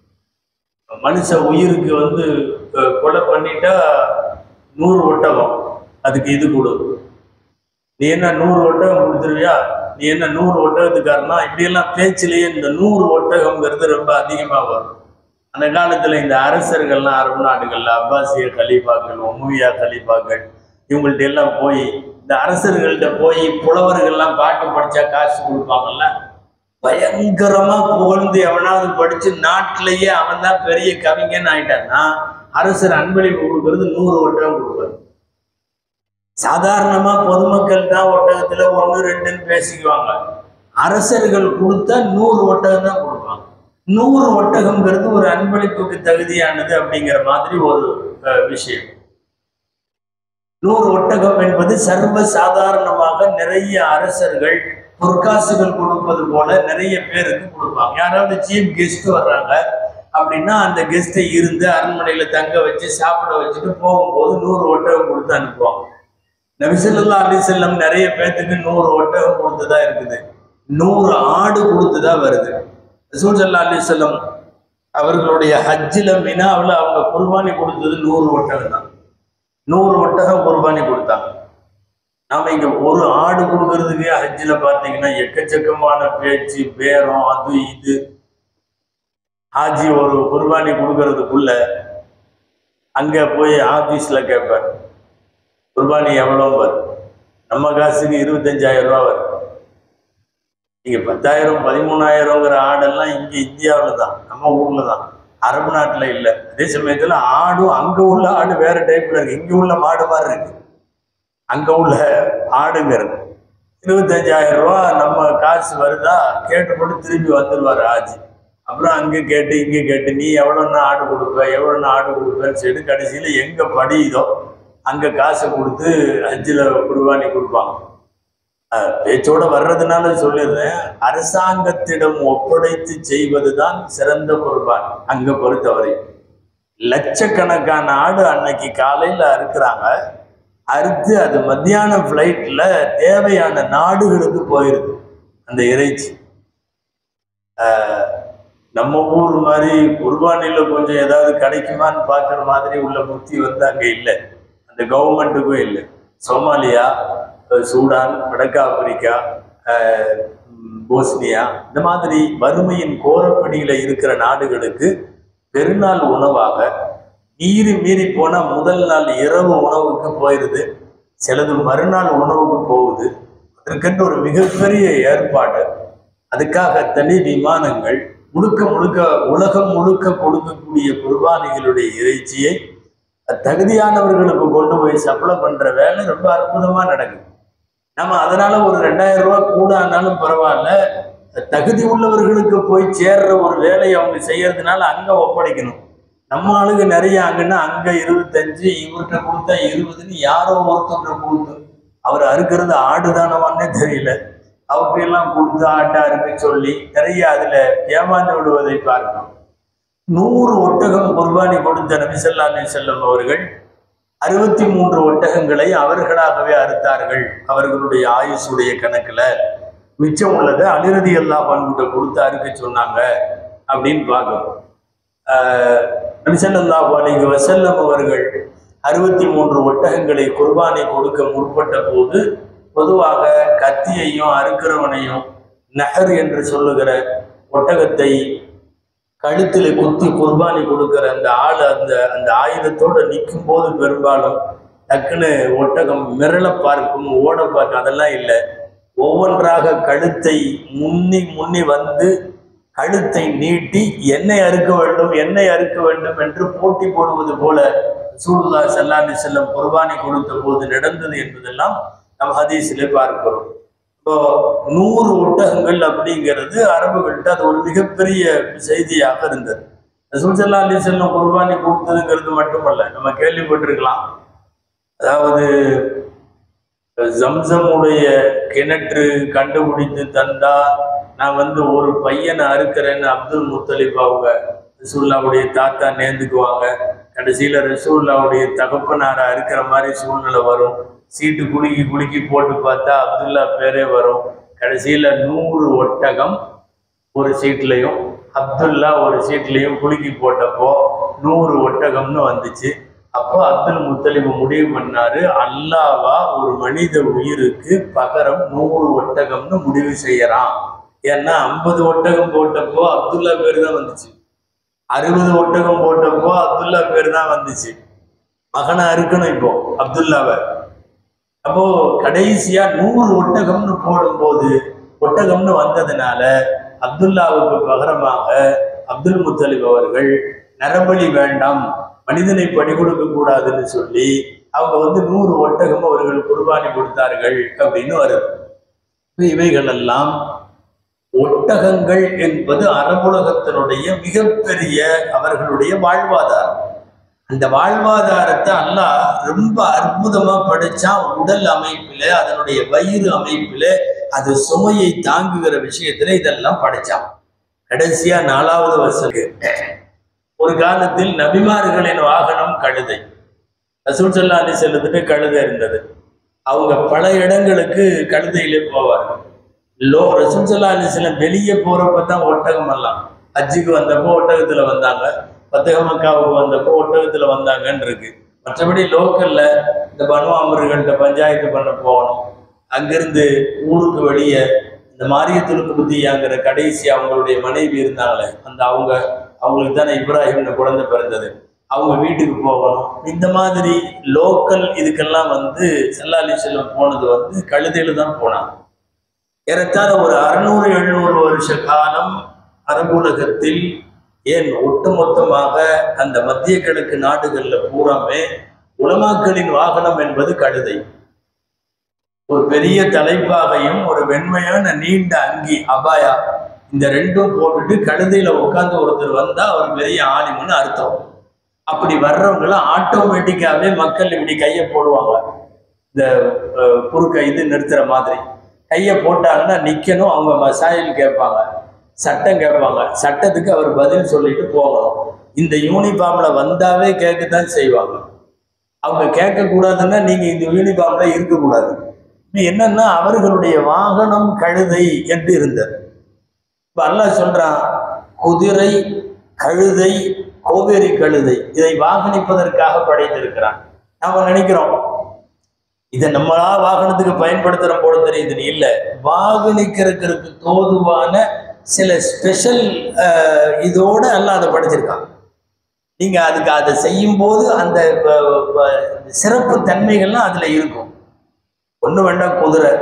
மனுஷ உயிருக்கு வந்து அஹ், கொலை பண்ணிட்டா நூறு ஒட்டகம் அதுக்கு இது கொடு நீ என்ன நூறு ஒட்டகம் கொடுத்துருவியா நீ என்ன நூறு ஒட்டகத்துக்காரனா இப்படியெல்லாம் பேச்சிலேயே இந்த நூறு ஒட்டகம்ங்கிறது ரொம்ப அதிகமாக வரும் அந்த காலத்துல இந்த அரசர்கள்லாம் அரபு நாடுகள்ல அப்பாசிய கலீஃபாக்கள் ஒமுவியா கலீஃபாக்கள் இவங்கள்ட்ட எல்லாம் போய் இந்த அரசர்கள்ட்ட போய் புலவர்கள்லாம் பாட்டு படிச்சா காசு கொடுப்பாங்கல்ல பயங்கரமா புகழ்ந்து எவனாவது படிச்சு நாட்டிலேயே அவன் தான் பெரிய கவிஞன் ஆயிட்டான்னா அரசர் அன்பளிப்பு கொடுக்கறது நூறு ஒட்டகம் கொடுப்பாரு சாதாரணமா பொதுமக்கள் தான் ஒட்டகத்துல ஒன்று ரெண்டுன்னு பேசிக்குவாங்க அரசர்கள் கொடுத்தா நூறு ஒட்டகம் தான் கொடுப்பாங்க நூறு ஒட்டகம்ங்கிறது ஒரு அன்பளிப்புக்கு தகுதியானது அப்படிங்கிற மாதிரி ஒரு அஹ், விஷயம் நூறு ஒட்டகம் என்பது சர்வ சாதாரணமாக நிறைய அரசர்கள் பொற்காசுகள் கொடுப்பது போல நிறைய பேருக்கு கொடுப்பாங்க யாராவது சீஃப் கெஸ்ட் வர்றாங்க அப்படின்னா அந்த கெஸ்ட்டை இருந்து அரண்மனையில தங்க வச்சு சாப்பிட வச்சுட்டு போகும்போது நூறு ஒட்டகம் கொடுத்து அனுப்புவாங்க நபிசல்லா அலிசல்லம் நிறைய பேர்த்துக்கு நூறு ஒட்டகம் கொடுத்ததா இருக்குது நூறு ஆடு கொடுத்ததா வருது ரசூல் சல்லா அலிசல்லம் அவர்களுடைய ஹஜ்ஜில் மினாவில் அவங்க குர்பானி கொடுத்தது நூறு ஒட்டகம் தான் நூறு ஒட்டகம் குர்பானி கொடுத்தாங்க நாம இங்க ஒரு ஆடு கொடுக்கறதுக்கே ஹஜ்ஜில் பார்த்தீங்கன்னா எக்கச்சக்கமான பேச்சு பேரம் அது இது ஹாஜி ஒரு குர்பானி கொடுக்கறதுக்குள்ள அங்க போய் ஆபீஸ்ல கேட்பார் குர்பானி எவ்வளோ வரும் நம்ம காசுக்கு இருபத்தஞ்சாயிரம் ரூபா வரும் நீங்க பத்தாயிரம் பதிமூணாயிரங்கிற ஆடெல்லாம் இங்க இந்தியாவில் தான் நம்ம ஊர்ல தான் அரபு நாட்டுல இல்ல அதே சமயத்துல ஆடும் அங்க உள்ள ஆடு வேற டைப்ல இருக்கு இங்க உள்ள மாடு மாதிரி இருக்கு அங்க உள்ள ஆடுங்கிறது இருபத்தஞ்சாயிரம் ரூபா நம்ம காசு வருதா கேட்டு போட்டு திரும்பி வந்துருவாரு ஆஜி அப்புறம் அங்க கேட்டு இங்க கேட்டு நீ எவ்வளோன்னு ஆடு கொடுப்ப எவ்வளோன்னு ஆடு கொடுப்பேன்னு சொல்லிட்டு கடைசியில எங்க படியுதோ அங்க காசை கொடுத்து அஞ்சுல குர்பானி கொடுப்பாங்க அஹ் பேச்சோட வர்றதுனால சொல்லிடுறேன் அரசாங்கத்திடம் ஒப்படைத்து செய்வதுதான் சிறந்த குர்பான் அங்க பொறுத்தவரை லட்சக்கணக்கான ஆடு அன்னைக்கு காலையில அறுக்குறாங்க அறுத்து அது மத்தியான ஃப்ளைட்ல தேவையான நாடுகளுக்கு போயிருது அந்த இறைச்சி ஆஹ் நம்ம ஊர் மாதிரி குர்பானில கொஞ்சம் ஏதாவது கிடைக்குமான்னு பார்க்குற மாதிரி உள்ள புத்தி வந்து அங்க இல்லை அந்த கவர்மெண்ட்டுக்கும் இல்லை சோமாலியா அஹ் சூடான் வடக்கு ஆப்பிரிக்கா ஆஹ் உம் போஸ்னியா இந்த மாதிரி வறுமையின் கோரப்படியில இருக்கிற நாடுகளுக்கு பெருநாள் உணவாக மீறி மீறி போனா முதல் நாள் இரவு உணவுக்கு போயிருது சிலது மறுநாள் உணவுக்கு போகுது அதற்கென்று ஒரு மிகப்பெரிய ஏற்பாடு அதுக்காக தனி விமானங்கள் முழுக்க முழுக்க உலகம் முழுக்க கொடுக்கக்கூடிய குர்பானிகளுடைய இறைச்சியை தகுதியானவர்களுக்கு கொண்டு போய் சப்ளை பண்ற வேலை ரொம்ப அற்புதமா நடக்குது நம்ம அதனால ஒரு ரெண்டாயிரம் ரூபாய் கூட ஆனாலும் பரவாயில்ல தகுதி உள்ளவர்களுக்கு போய் சேர்ற ஒரு வேலையை அவங்க செய்யறதுனால அங்க ஒப்படைக்கணும் நம்ம ஆளுங்க நிறைய அங்கன்னா அங்க இருபத்தஞ்சு இவர்கிட்ட கொடுத்தா இருபதுன்னு யாரோ ஒருத்தர்கிட்ட கொடுத்து அவர் அறுக்கிறது ஆடுதானவான்னே தெரியல அவற்றையெல்லாம் கொடுத்து ஆட்டை அறுக்க சொல்லி நிறைய அதுல ஏமாந்து விடுவதை பார்க்கணும் நூறு ஒட்டகம் குர்பானி கொடுத்த நபிசல்லா அலி செல்லம் அவர்கள் அறுபத்தி மூன்று ஒட்டகங்களை அவர்களாகவே அறுத்தார்கள் அவர்களுடைய ஆயுசுடைய கணக்குல மிச்சம் உள்ளதை அனிருதி எல்லா பண்புட்ட கொடுத்து அறுக்க சொன்னாங்க அப்படின்னு பார்க்கணும் ஆஹ் நபிசல்லாஹு அலைஹி வஸல்லம் அவர்கள் அறுபத்தி மூன்று ஒட்டகங்களை குர்பானை கொடுக்க முற்பட்ட போது பொதுவாக கத்தியையும் அறுக்கிறவனையும் நஹர் என்று சொல்லுகிற ஒட்டகத்தை கழுத்தில் குத்தி குர்பானி கொடுக்கிற அந்த ஆள் அந்த அந்த ஆயுதத்தோட நிற்கும் போது பெரும்பாலும் டக்குன்னு ஒட்டகம் மிரள பார்க்கும் ஓட பார்க்கும் அதெல்லாம் இல்லை ஒவ்வொன்றாக கழுத்தை முன்னி முன்னி வந்து கழுத்தை நீட்டி என்னை அறுக்க வேண்டும் என்னை அறுக்க வேண்டும் என்று போட்டி போடுவது போல சூடுல்லா சல்லாண்டி செல்லம் குர்பானி கொடுத்த போது நடந்தது என்பதெல்லாம் நம் ஹதீஸிலே பார்க்கிறோம் இப்போ நூறு ஒட்டகங்கள் அப்படிங்கிறது அரபுகள்கிட்ட அது ஒரு மிகப்பெரிய செய்தியாக இருந்தது ரசூல் ஸல்லல்லாஹு அலைஹி வஸல்லம் குர்பானி கொடுத்ததுங்கிறது மட்டுமல்ல நம்ம கேள்விப்பட்டிருக்கலாம் அதாவது ஜம்சமுடைய கிணற்று கண்டுபிடித்து தந்தா நான் வந்து ஒரு பையனை அறுக்கிறேன்னு அப்துல் முத்தலிப் அவங்க ரசூல்லாவுடைய தாத்தா நேர்ந்துக்குவாங்க கடைசியில ரசூல்லாவுடைய தகப்பனாரை அறுக்கிற மாதிரி சூழ்நிலை வரும் சீட்டு குலுக்கி குலுக்கி போட்டு பார்த்தா அப்துல்லா பேரே வரும் கடைசியில நூறு ஒட்டகம் ஒரு சீட்லையும் அப்துல்லா ஒரு சீட்லையும் குலுக்கி போட்டப்போ நூறு ஒட்டகம்னு வந்துச்சு அப்போ அப்துல் முத்தலிப் முடிவு பண்ணாரு அல்லாவா ஒரு மனித உயிருக்கு பகரம் நூறு ஒட்டகம்னு முடிவு செய்யறான் ஏன்னா ஐம்பது ஒட்டகம் போட்டப்போ அப்துல்லா பேர் தான் வந்துச்சு அறுபது ஒட்டகம் போட்டப்போ அப்துல்லா பேர் தான் வந்துச்சு மகனை அறுக்கணும் இப்போ அப்துல்லாவை அப்போ கடைசியா நூறு ஒட்டகம்னு போடும்போது ஒட்டகம்னு வந்ததுனால அப்துல்லாவுக்கு பகரமாக அப்துல் முத்தலிப் அவர்கள் நரபலி வேண்டாம் மனிதனை படி கொடுக்க கூடாதுன்னு சொல்லி அவங்க வந்து நூறு ஒட்டகம் அவர்கள் குர்பானி கொடுத்தார்கள் அப்படின்னு வருது இப்ப இவைகள் எல்லாம் ஒட்டகங்கள் என்பது அரபுலகத்தினுடைய மிகப்பெரிய அவர்களுடைய வாழ்வாதாரம் அந்த வாழ்வாதாரத்தை அல்லாஹ் ரொம்ப அற்புதமா படைச்சான் உடல் அமைப்பில அதனுடைய வயிறு அமைப்பில அது சுமையை தாங்குகிற விஷயத்துல இதெல்லாம் படைச்சான் கடைசியா நாலாவது வருஷத்துக்கு ஒரு காலத்தில் நபிமார்களின் வாகனம் கழுதை ரசூல் சல்லா அலி செல்லத்துக்கு கழுதை இருந்தது அவங்க பல இடங்களுக்கு கழுதையிலே போவார்கள் லோ ரசூல் சல்லா அலி செல்லம் வெளியே போறப்ப தான் ஒட்டகம் எல்லாம் ஹஜ்ஜுக்கு வந்தப்போ ஒட்டகத்துல வந்தாங்க பத்தக மக்காவுக்கு வந்தப்போ ஒட்டகத்துல வந்தாங்கன்னு இருக்கு மற்றபடி லோக்கல்ல இந்த பனு அமர்கள்ட்ட பஞ்சாயத்து பண்ண போகணும் அங்கிருந்து ஊருக்கு வெளியே இந்த மாரியத்துலுக்கு புத்தியாங்கிற கடைசி அவங்களுடைய மனைவி இருந்தாங்களே அந்த அவங்க அவங்களுக்கு தானே இப்ராஹிம்னு குழந்தை பிறந்தது அவங்க வீட்டுக்கு போகணும் இந்த மாதிரி லோக்கல் இதுக்கெல்லாம் வந்து செல்லாலி செல்லம் போனது வந்து கழுதையில தான் போனாங்க ஏறத்தாழ ஒரு அறுநூறு எழுநூறு வருஷ காலம் அரபுலகத்தில் ஏன் ஒட்டுமொத்தமாக அந்த மத்திய கிழக்கு நாடுகள்ல பூராமே உலமாக்களின் வாகனம் என்பது கழுதை ஒரு பெரிய தலைப்பாகையும் ஒரு வெண்மையான நீண்ட அங்கி அபாயா இந்த ரெண்டும் போட்டுட்டு கழுதையில உட்காந்து ஒருத்தர் வந்தா அவர் பெரிய ஆலிம்னு அர்த்தம் அப்படி வர்றவங்களாம் ஆட்டோமேட்டிக்காவே மக்கள் இப்படி கையை போடுவாங்க இந்த அஹ், குறுக்க இது நிறுத்துற மாதிரி கையை போட்டாங்கன்னா நிக்கணும் அவங்க மசாயில் கேட்பாங்க சட்டம் கேட்பாங்க சட்டத்துக்கு அவர் பதில் சொல்லிட்டு போகணும் இந்த யூனிஃபார்ம்ல வந்தாவே கேட்கத்தான் செய்வாங்க அவங்க கேட்கக்கூடாதுன்னா நீங்க இந்த யூனிஃபார்ம்ல இருக்கக்கூடாது இது என்னன்னா அவர்களுடைய வாகனம் கழுதை என்று இருந்தது இப்ப அல்லாஹ் சொல்றான் குதிரை கழுதை கோவேரி கழுதை இதை வாகனிப்பதற்காக படைத்திருக்கிறான் நாம நினைக்கிறோம் இதை நம்மளா வாகனத்துக்கு பயன்படுத்துற போல தெரியுது இல்ல வாகனிக்கிறதுக்கு தோதுவான சில ஸ்பெஷல் இதோட எல்லாம் அதை படைச்சிருக்கான் நீங்க அதுக்கு அதை செய்யும் போது அந்த அஹ், அஹ், சிறப்பு தன்மைகள்லாம் அதுல இருக்கும் ஒண்ணு வேண்டாம் குதிரை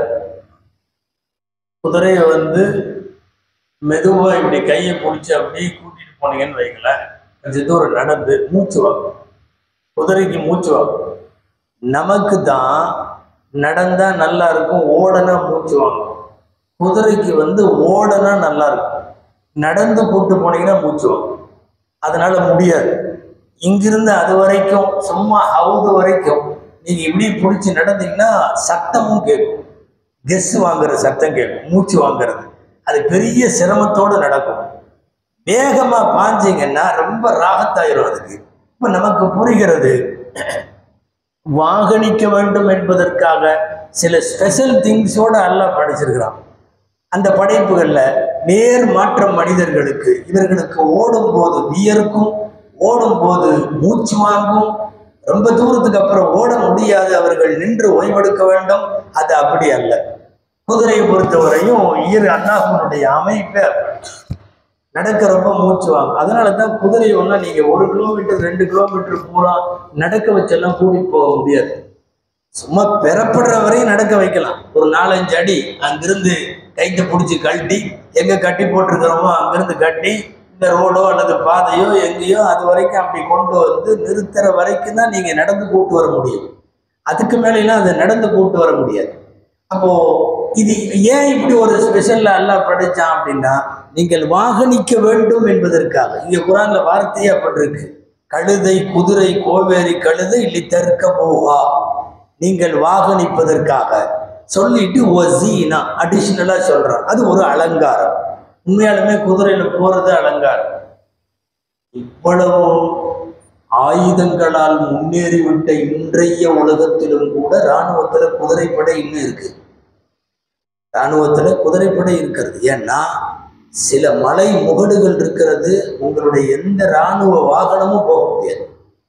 குதிரையை வந்து மெதுவா இப்படி கையை பிடிச்சி அப்படியே கூட்டிட்டு போனீங்கன்னு வைங்களேன் கொஞ்சம் தூரம் நடந்து மூச்சு வாங்கும் குதிரைக்கு மூச்சு வாங்கும் நமக்கு தான் நடந்தா நல்லா இருக்கும் ஓடனா மூச்சு வாங்கும் குதிரைக்கு வந்து ஓடனா நல்லா இருக்கும் நடந்து கூட்டு போனீங்கன்னா மூச்சு வாங்கும் அதனால முடியாது இங்கிருந்து அது வரைக்கும் சும்மா ஹவுது வரைக்கும் நீங்க இப்படி பிடிச்சி நடந்தீங்கன்னா சத்தமும் கேட்கும் கெஸ் வாங்குற சத்தம் கேட்கும் மூச்சு வாங்குறது அது பெரிய சிரமத்தோடு நடக்கும் வேகமா பாஞ்சீங்கன்னா ரொம்ப ராகத்தாயிரும் அதுக்கு இப்ப நமக்கு புரிகிறது வாகனிக்க வேண்டும் என்பதற்காக சில ஸ்பெஷல் திங்ஸோட அல்லாஹ் படைச்சிருக்கிறான் அந்த படைப்புகளில் நேர் மாற்றம் மனிதர்களுக்கு இவர்களுக்கு ஓடும் போது வியர்க்கும் ஓடும் போது மூச்சு வாங்கும் ரொம்ப தூரத்துக்கு அப்புறம் ஓட முடியாது அவர்கள் நின்று ஓய்வெடுக்க வேண்டும் அது அப்படி அல்ல குதிரையை பொறுத்தவரையும் இயர் அண்ணாஹனுடைய அமைப்பே அப்படி. நடக்கிறப்ப மூச்சு வாங்கும் அதனால தான் குதிரை ஒன்றா நீங்கள் ஒரு கிலோமீட்டர் ரெண்டு கிலோமீட்டர் பூரா நடக்க வச்செல்லாம் கூட்டிட்டு போக முடியாது சும்மா பெறப்படுற வரையும் நடக்க வைக்கலாம் ஒரு நாலஞ்சு அடி அங்கிருந்து கைத்தை பிடிச்சி கழட்டி எங்கே கட்டி போட்டிருக்கிறோமோ அங்கிருந்து கட்டி இந்த ரோடோ அல்லது பாதையோ எங்கேயோ அது வரைக்கும் அப்படி கொண்டு வந்து நிறுத்துற வரைக்கும் தான் நீங்கள் நடந்து கூட்டு வர முடியும் அதுக்கு மேலாம் அதை நடந்து கூட்டு வர முடியாது அப்போ இது ஏன் இப்படி ஒரு ஸ்பெஷல்ல அல்லாஹ் படைச்சான் அப்படின்னா நீங்கள் வாகனிக்க வேண்டும் என்பதற்காக இங்க குரான்ல வார்த்தையா பட்டிருக்கு கழுதை குதிரை கோவேரி கழுதை இல்லை தெற்க போகா நீங்கள் வாகனிப்பதற்காக சொல்லிட்டு ஒசீனா அடிஷ்னலா சொல்றான் அது ஒரு அலங்காரம் உண்மையாலுமே குதிரையில போறது அலங்காரம் இவ்வளவு ஆயுதங்களால் முன்னேறிவிட்ட இன்றைய உலகத்திலும் கூட இராணுவத்துல குதிரைப்படை இன்னும் இருக்கு இராணுவத்துல குதிரைப்படை இருக்கிறது ஏன்னா சில மலை முகடுகள் இருக்கிறது உங்களுடைய எந்த இராணுவ வாகனமும் போக முடியாது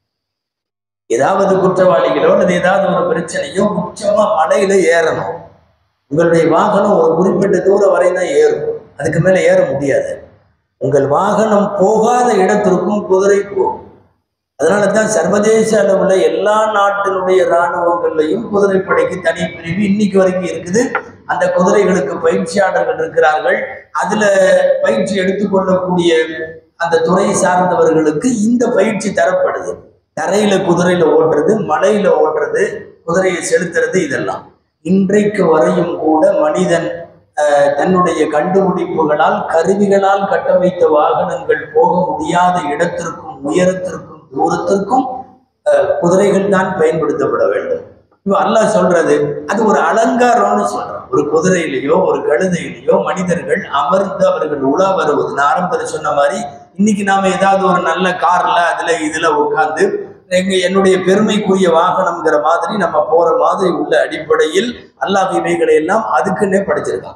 ஏதாவது குற்றவாளிகளோ அல்லது ஏதாவது ஒரு பிரச்சனையோ உச்சமா மலையில ஏறணும் உங்களுடைய வாகனம் ஒரு குறிப்பிட்ட தூரம் வரை தான் ஏறும் அதுக்கு மேல ஏற முடியாது உங்கள் வாகனம் போகாத இடத்திற்கும் குதிரை போகும் அதனால தான் சர்வதேச அளவுல எல்லா நாட்டினுடைய இராணுவங்கள்லையும் குதிரைப்படைக்கு தனி பிரிவு இன்னைக்கு வரைக்கும் இருக்குது அந்த குதிரைகளுக்கு பயிற்சியாளர்கள் இருக்கிறார்கள் அதுல பயிற்சி எடுத்துக்கொள்ளக்கூடிய அந்த துறை சார்ந்தவர்களுக்கு இந்த பயிற்சி தரப்படுது தரையில குதிரையில ஓட்டுறது மலையில ஓட்டுறது குதிரையை செலுத்துறது இதெல்லாம் இன்றைக்கு வரையும் கூட மனிதன் அஹ், தன்னுடைய கண்டுபிடிப்புகளால் கருவிகளால் கட்டமைத்த வாகனங்கள் போக முடியாத இடத்திற்கும் உயரத்திற்கும் தூரத்திற்கும் அஹ், குதிரைகள் தான் பயன்படுத்தப்பட வேண்டும் இப்போ அல்லாஹ் சொல்றது அது ஒரு அலங்காரம்னு சொல்றான் ஒரு குதிரையிலேயோ ஒரு கழுதையிலேயோ மனிதர்கள் அமர்ந்து அவர்கள் உலா வருவது நான் ஆரம்பத்தில் சொன்ன மாதிரி இன்னைக்கு நாம ஏதாவது ஒரு நல்ல கார்ல அதுல இதுல உட்கார்ந்து எங்க என்னுடைய பெருமைக்குரிய வாகனம்ங்கிற மாதிரி நம்ம போற மாதிரி உள்ள அடிப்படையில் அல்லாஹ் இவைகளை எல்லாம் அதுக்குன்னே படைச்சிருக்கான்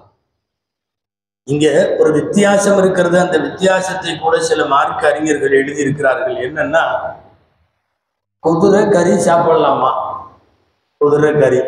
இங்க ஒரு வித்தியாசம் இருக்கிறது அந்த வித்தியாசத்தை கூட சில மார்க்க அறிஞர்கள் எழுதியிருக்கிறார்கள் என்னன்னா குதிரை கறி சாப்பிடலாமா குதிரை கறி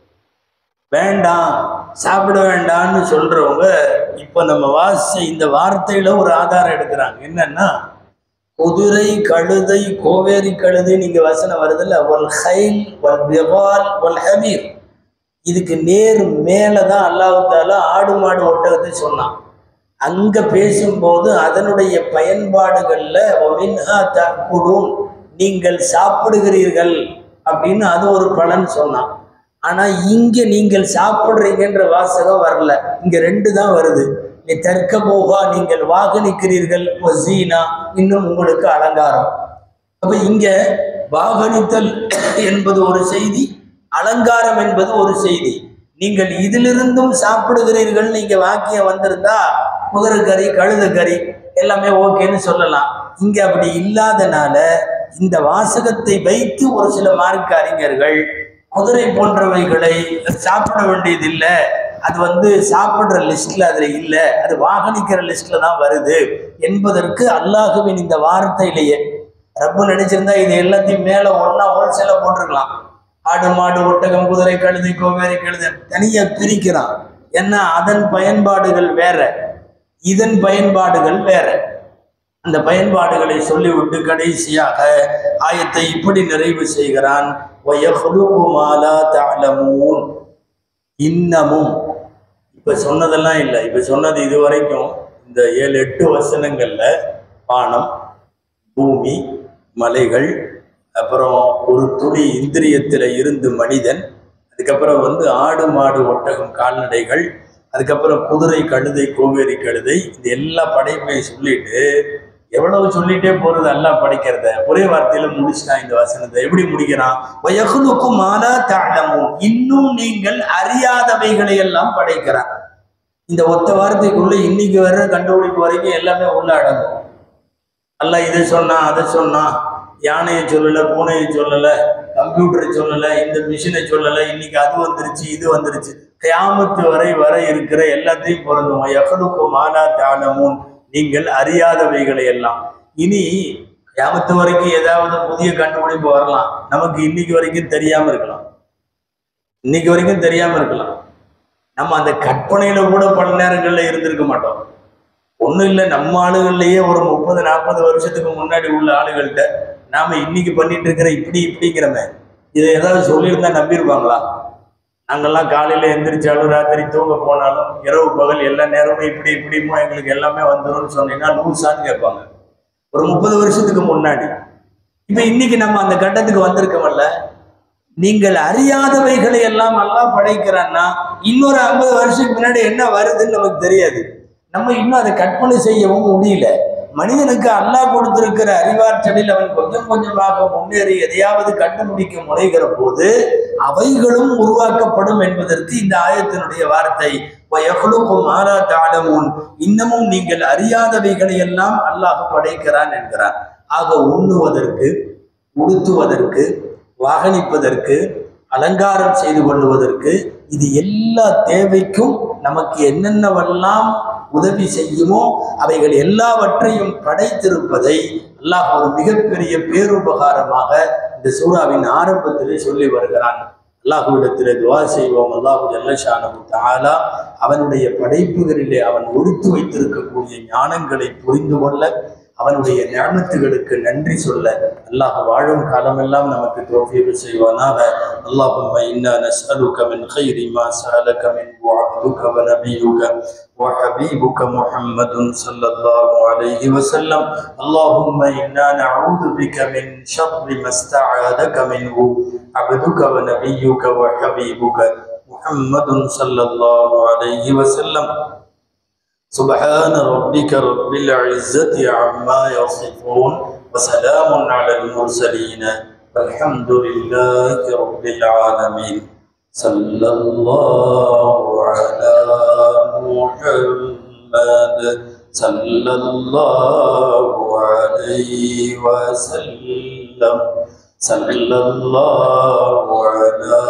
வேண்டாம் சாப்பிட வேண்டாம்னு சொல்றவங்க இப்ப நம்ம வாசிச்ச இந்த வார்த்தையில ஒரு ஆதாரம் எடுக்கிறாங்க என்னன்னா குதிரை கழுதை கோவேரி கழுதை நீங்க வசனம் வருதுல்ல ஒல் ஹைல் ஒல் பிவால் ஒல் ஹமீர் இதுக்கு நேர் மேலதான் அல்லாஹ் தாலா ஆடு மாடு ஒட்டகத்தை சொன்னான் அங்க பேசும்போது அதனுடைய பயன்பாடுகள்ல ஒமின்ஹா தற்குடும் நீங்கள் சாப்பிடுகிறீர்கள் அப்படின்னு அது ஒரு பலன் சொன்னான் ஆனா இங்க நீங்கள் சாப்பிடுறீங்கன்ற வாசகம் வரல இங்க ரெண்டு தான் வருது நீ தெற்க போகா நீங்கள் வாகனிக்கிறீர்கள் ஒசீனா இன்னும் உங்களுக்கு அலங்காரம் அப்ப இங்க வாகனித்தல் என்பது ஒரு செய்தி அலங்காரம் என்பது ஒரு செய்தி நீங்கள் இதிலிருந்தும் சாப்பிடுகிறீர்கள் நீங்க வாக்கியம் வந்திருந்தா குதிரை கறி கழுத கறி எல்லாமே ஓகேன்னு சொல்லலாம் இங்க அப்படி இல்லாதனால இந்த வாசகத்தை வைத்து ஒரு சில மார்க்க அறிஞர்கள் குதிரை போன்றவைகளை சாப்பிட வேண்டியதில்லை அது வந்து சாப்பிடுற லிஸ்ட்ல அதுல இல்லை அது வாகனிக்கிற லிஸ்ட்ல தான் வருது என்பதற்கு அல்லாஹுவின் இந்த வார்த்தையிலேயே ரப்பு நினைச்சிருந்தா இது எல்லாத்தையும் மேல ஒண்ணா ஹோல்சேல போட்டிருக்கலாம் ஆடு மாடு ஒட்டகம் குதிரை கழுதை கோவேரி கழுதை தனியா பிரிக்கிறான் ஏன்னா அதன் பயன்பாடுகள் வேற இதன் பயன்பாடுகள் வேற அந்த பயன்பாடுகளை சொல்லிவிட்டு கடைசியாக ஆயத்தை இப்படி நிறைவு செய்கிறான் وَيَخْلُقُ مَا لَا تَعْلَمُونَ இன்னமும் இப்ப சொன்னதெல்லாம் இல்லை இப்ப சொன்னது இது வரைக்கும் இந்த ஏழு எட்டு வசனங்கள்ல வானம் பூமி மலைகள் அப்புறம் ஒரு துளி இந்திரியத்துல இருந்து மனிதன் அதுக்கப்புறம் வந்து ஆடு மாடு ஒட்டகம் கால்நடைகள் அதுக்கப்புறம் குதிரை கழுதை கோவேரி கழுதை இந்த எல்லா படைப்பையும் சொல்லிட்டு எவ்வளவு சொல்லிட்டே போறது அல்லாஹ் படைக்கிறத ஒரே வார்த்தையில முடிச்சிட்டான் இந்த வசனத்தை எப்படி முடிக்கிறான் வயகுலுக்கும் மாலா தாழமும் இன்னும் நீங்கள் அறியாதவைகளை எல்லாம் படைக்கிறான் இந்த ஒத்த வார்த்தைக்குள்ள இன்னைக்கு வர்ற கண்டுபிடிப்பு வரைக்கும் எல்லாமே உள்ள அடங்கும் அல்லாஹ் இதை சொன்னா அதை சொன்னா யானையை சொல்லல பூனையை சொல்லல கம்ப்யூட்டரை சொல்லலை இந்த மிஷினை சொல்லலை இன்னைக்கு அது வந்துருச்சு இது வந்துருச்சு கியாமத்து வரை வர இருக்கிற எல்லாத்தையும் பொருந்தும் எஃபலுக்கு மாலா தானமுன் நீங்கள் அறியாதவைகளை எல்லாம் இனி கியாமத்து வரைக்கும் ஏதாவது புதிய கண்டுபிடிப்பு வரலாம் நமக்கு இன்னைக்கு வரைக்கும் தெரியாம இருக்கலாம் இன்னைக்கு வரைக்கும் தெரியாம இருக்கலாம் நம்ம அந்த கற்பனையில கூட பல நேரங்கள்ல இருந்திருக்க மாட்டோம் ஒண்ணும் இல்லை நம்ம ஆளுகள்லயே ஒரு முப்பது நாற்பது வருஷத்துக்கு முன்னாடி உள்ள ஆளுகள்கிட்ட நாம இன்னைக்கு பண்ணிட்டு இருக்கிற இப்படி இப்படிங்கிறமே இதை ஏதாவது சொல்லியிருந்தா நம்பியிருப்பாங்களா நாங்கெல்லாம் காலையில எந்திரிச்சாலும் ராத்திரி தூங்க போனாலும் இரவு பகல் எல்லா நேரமும் இப்படி இப்படிமோ எங்களுக்கு எல்லாமே வந்துரும்னு சொன்னீங்கன்னா லூசான்னு கேட்பாங்க ஒரு முப்பது வருஷத்துக்கு முன்னாடி இப்ப இன்னைக்கு நம்ம அந்த கட்டத்துக்கு வந்திருக்கோம்ல நீங்கள் அறியாதவைகளை எல்லாம் நல்லா படைக்கிறான்னா இன்னொரு ஐம்பது வருஷத்துக்கு முன்னாடி என்ன வருதுன்னு நமக்கு தெரியாது நம்ம இன்னும் அதை கற்பனை செய்யவும் முடியல மனிதனுக்கு அல்லாஹ் கொடுத்திருக்கிற அறிவாற்றலில் அவன் கொஞ்சம் கொஞ்சமாக முன்னேறி எதையாவது கண்டுபிடிக்க முனைகிற போது அவைகளும் உருவாக்கப்படும் என்பதற்கு இந்த ஆயத்தினுடைய வார்த்தை வயகுலுக்கும் மாறா தாளமுன் இன்னமும் நீங்கள் அறியாதவைகளை எல்லாம் அல்லாஹ் படைக்கிறான் என்கிறான் ஆக உண்ணுவதற்கு உடுத்துவதற்கு வாகனிப்பதற்கு அலங்காரம் செய்து கொள்வதற்கு இது எல்லா தேவைக்கும் நமக்கு என்னென்னவெல்லாம் உதவி செய்யுமோ அவைகள் எல்லாவற்றையும் படைத்திருப்பதை அல்லாஹ் ஒரு மிகப்பெரிய பேருபகாரமாக இந்த சூறாவின் ஆரம்பத்திலே சொல்லி வருகிறான் அல்லாஹுவிடத்திலே துவா செய்வோம் அல்லாஹு ஜல்லஷானு தாலா அவனுடைய படைப்புகளிலே அவன் ஒடுத்து வைத்திருக்கக்கூடிய ஞானங்களை புரிந்து கொள்ள அவனுடைய ஞானத்துகளுக்கு நன்றி சொல்ல அல்லாஹ் வாழும் காலமெல்லாம் நமக்கு தோஃபீவு செய்வானாக اللهم إنا نسألك من خير ما سألك منه عبدك ونبيك وحبيبك محمد صلى الله عليه وسلم اللهم إنا نعوذ بك من شر ما استعاذك منه عبدك ونبيك وحبيبك محمد صلى الله عليه وسلم سبحان ربك رب العزة عما يصفون وسلام على المرسلين والحمد لله رب العالمين صلى الله على محمد صلى الله عليه وسلم صلى الله على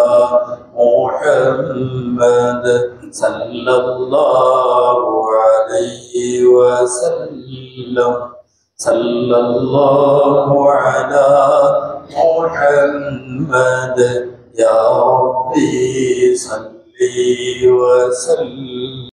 محمد صلى الله عليه وسلم صلى الله على محمد يا ربي صل وسلم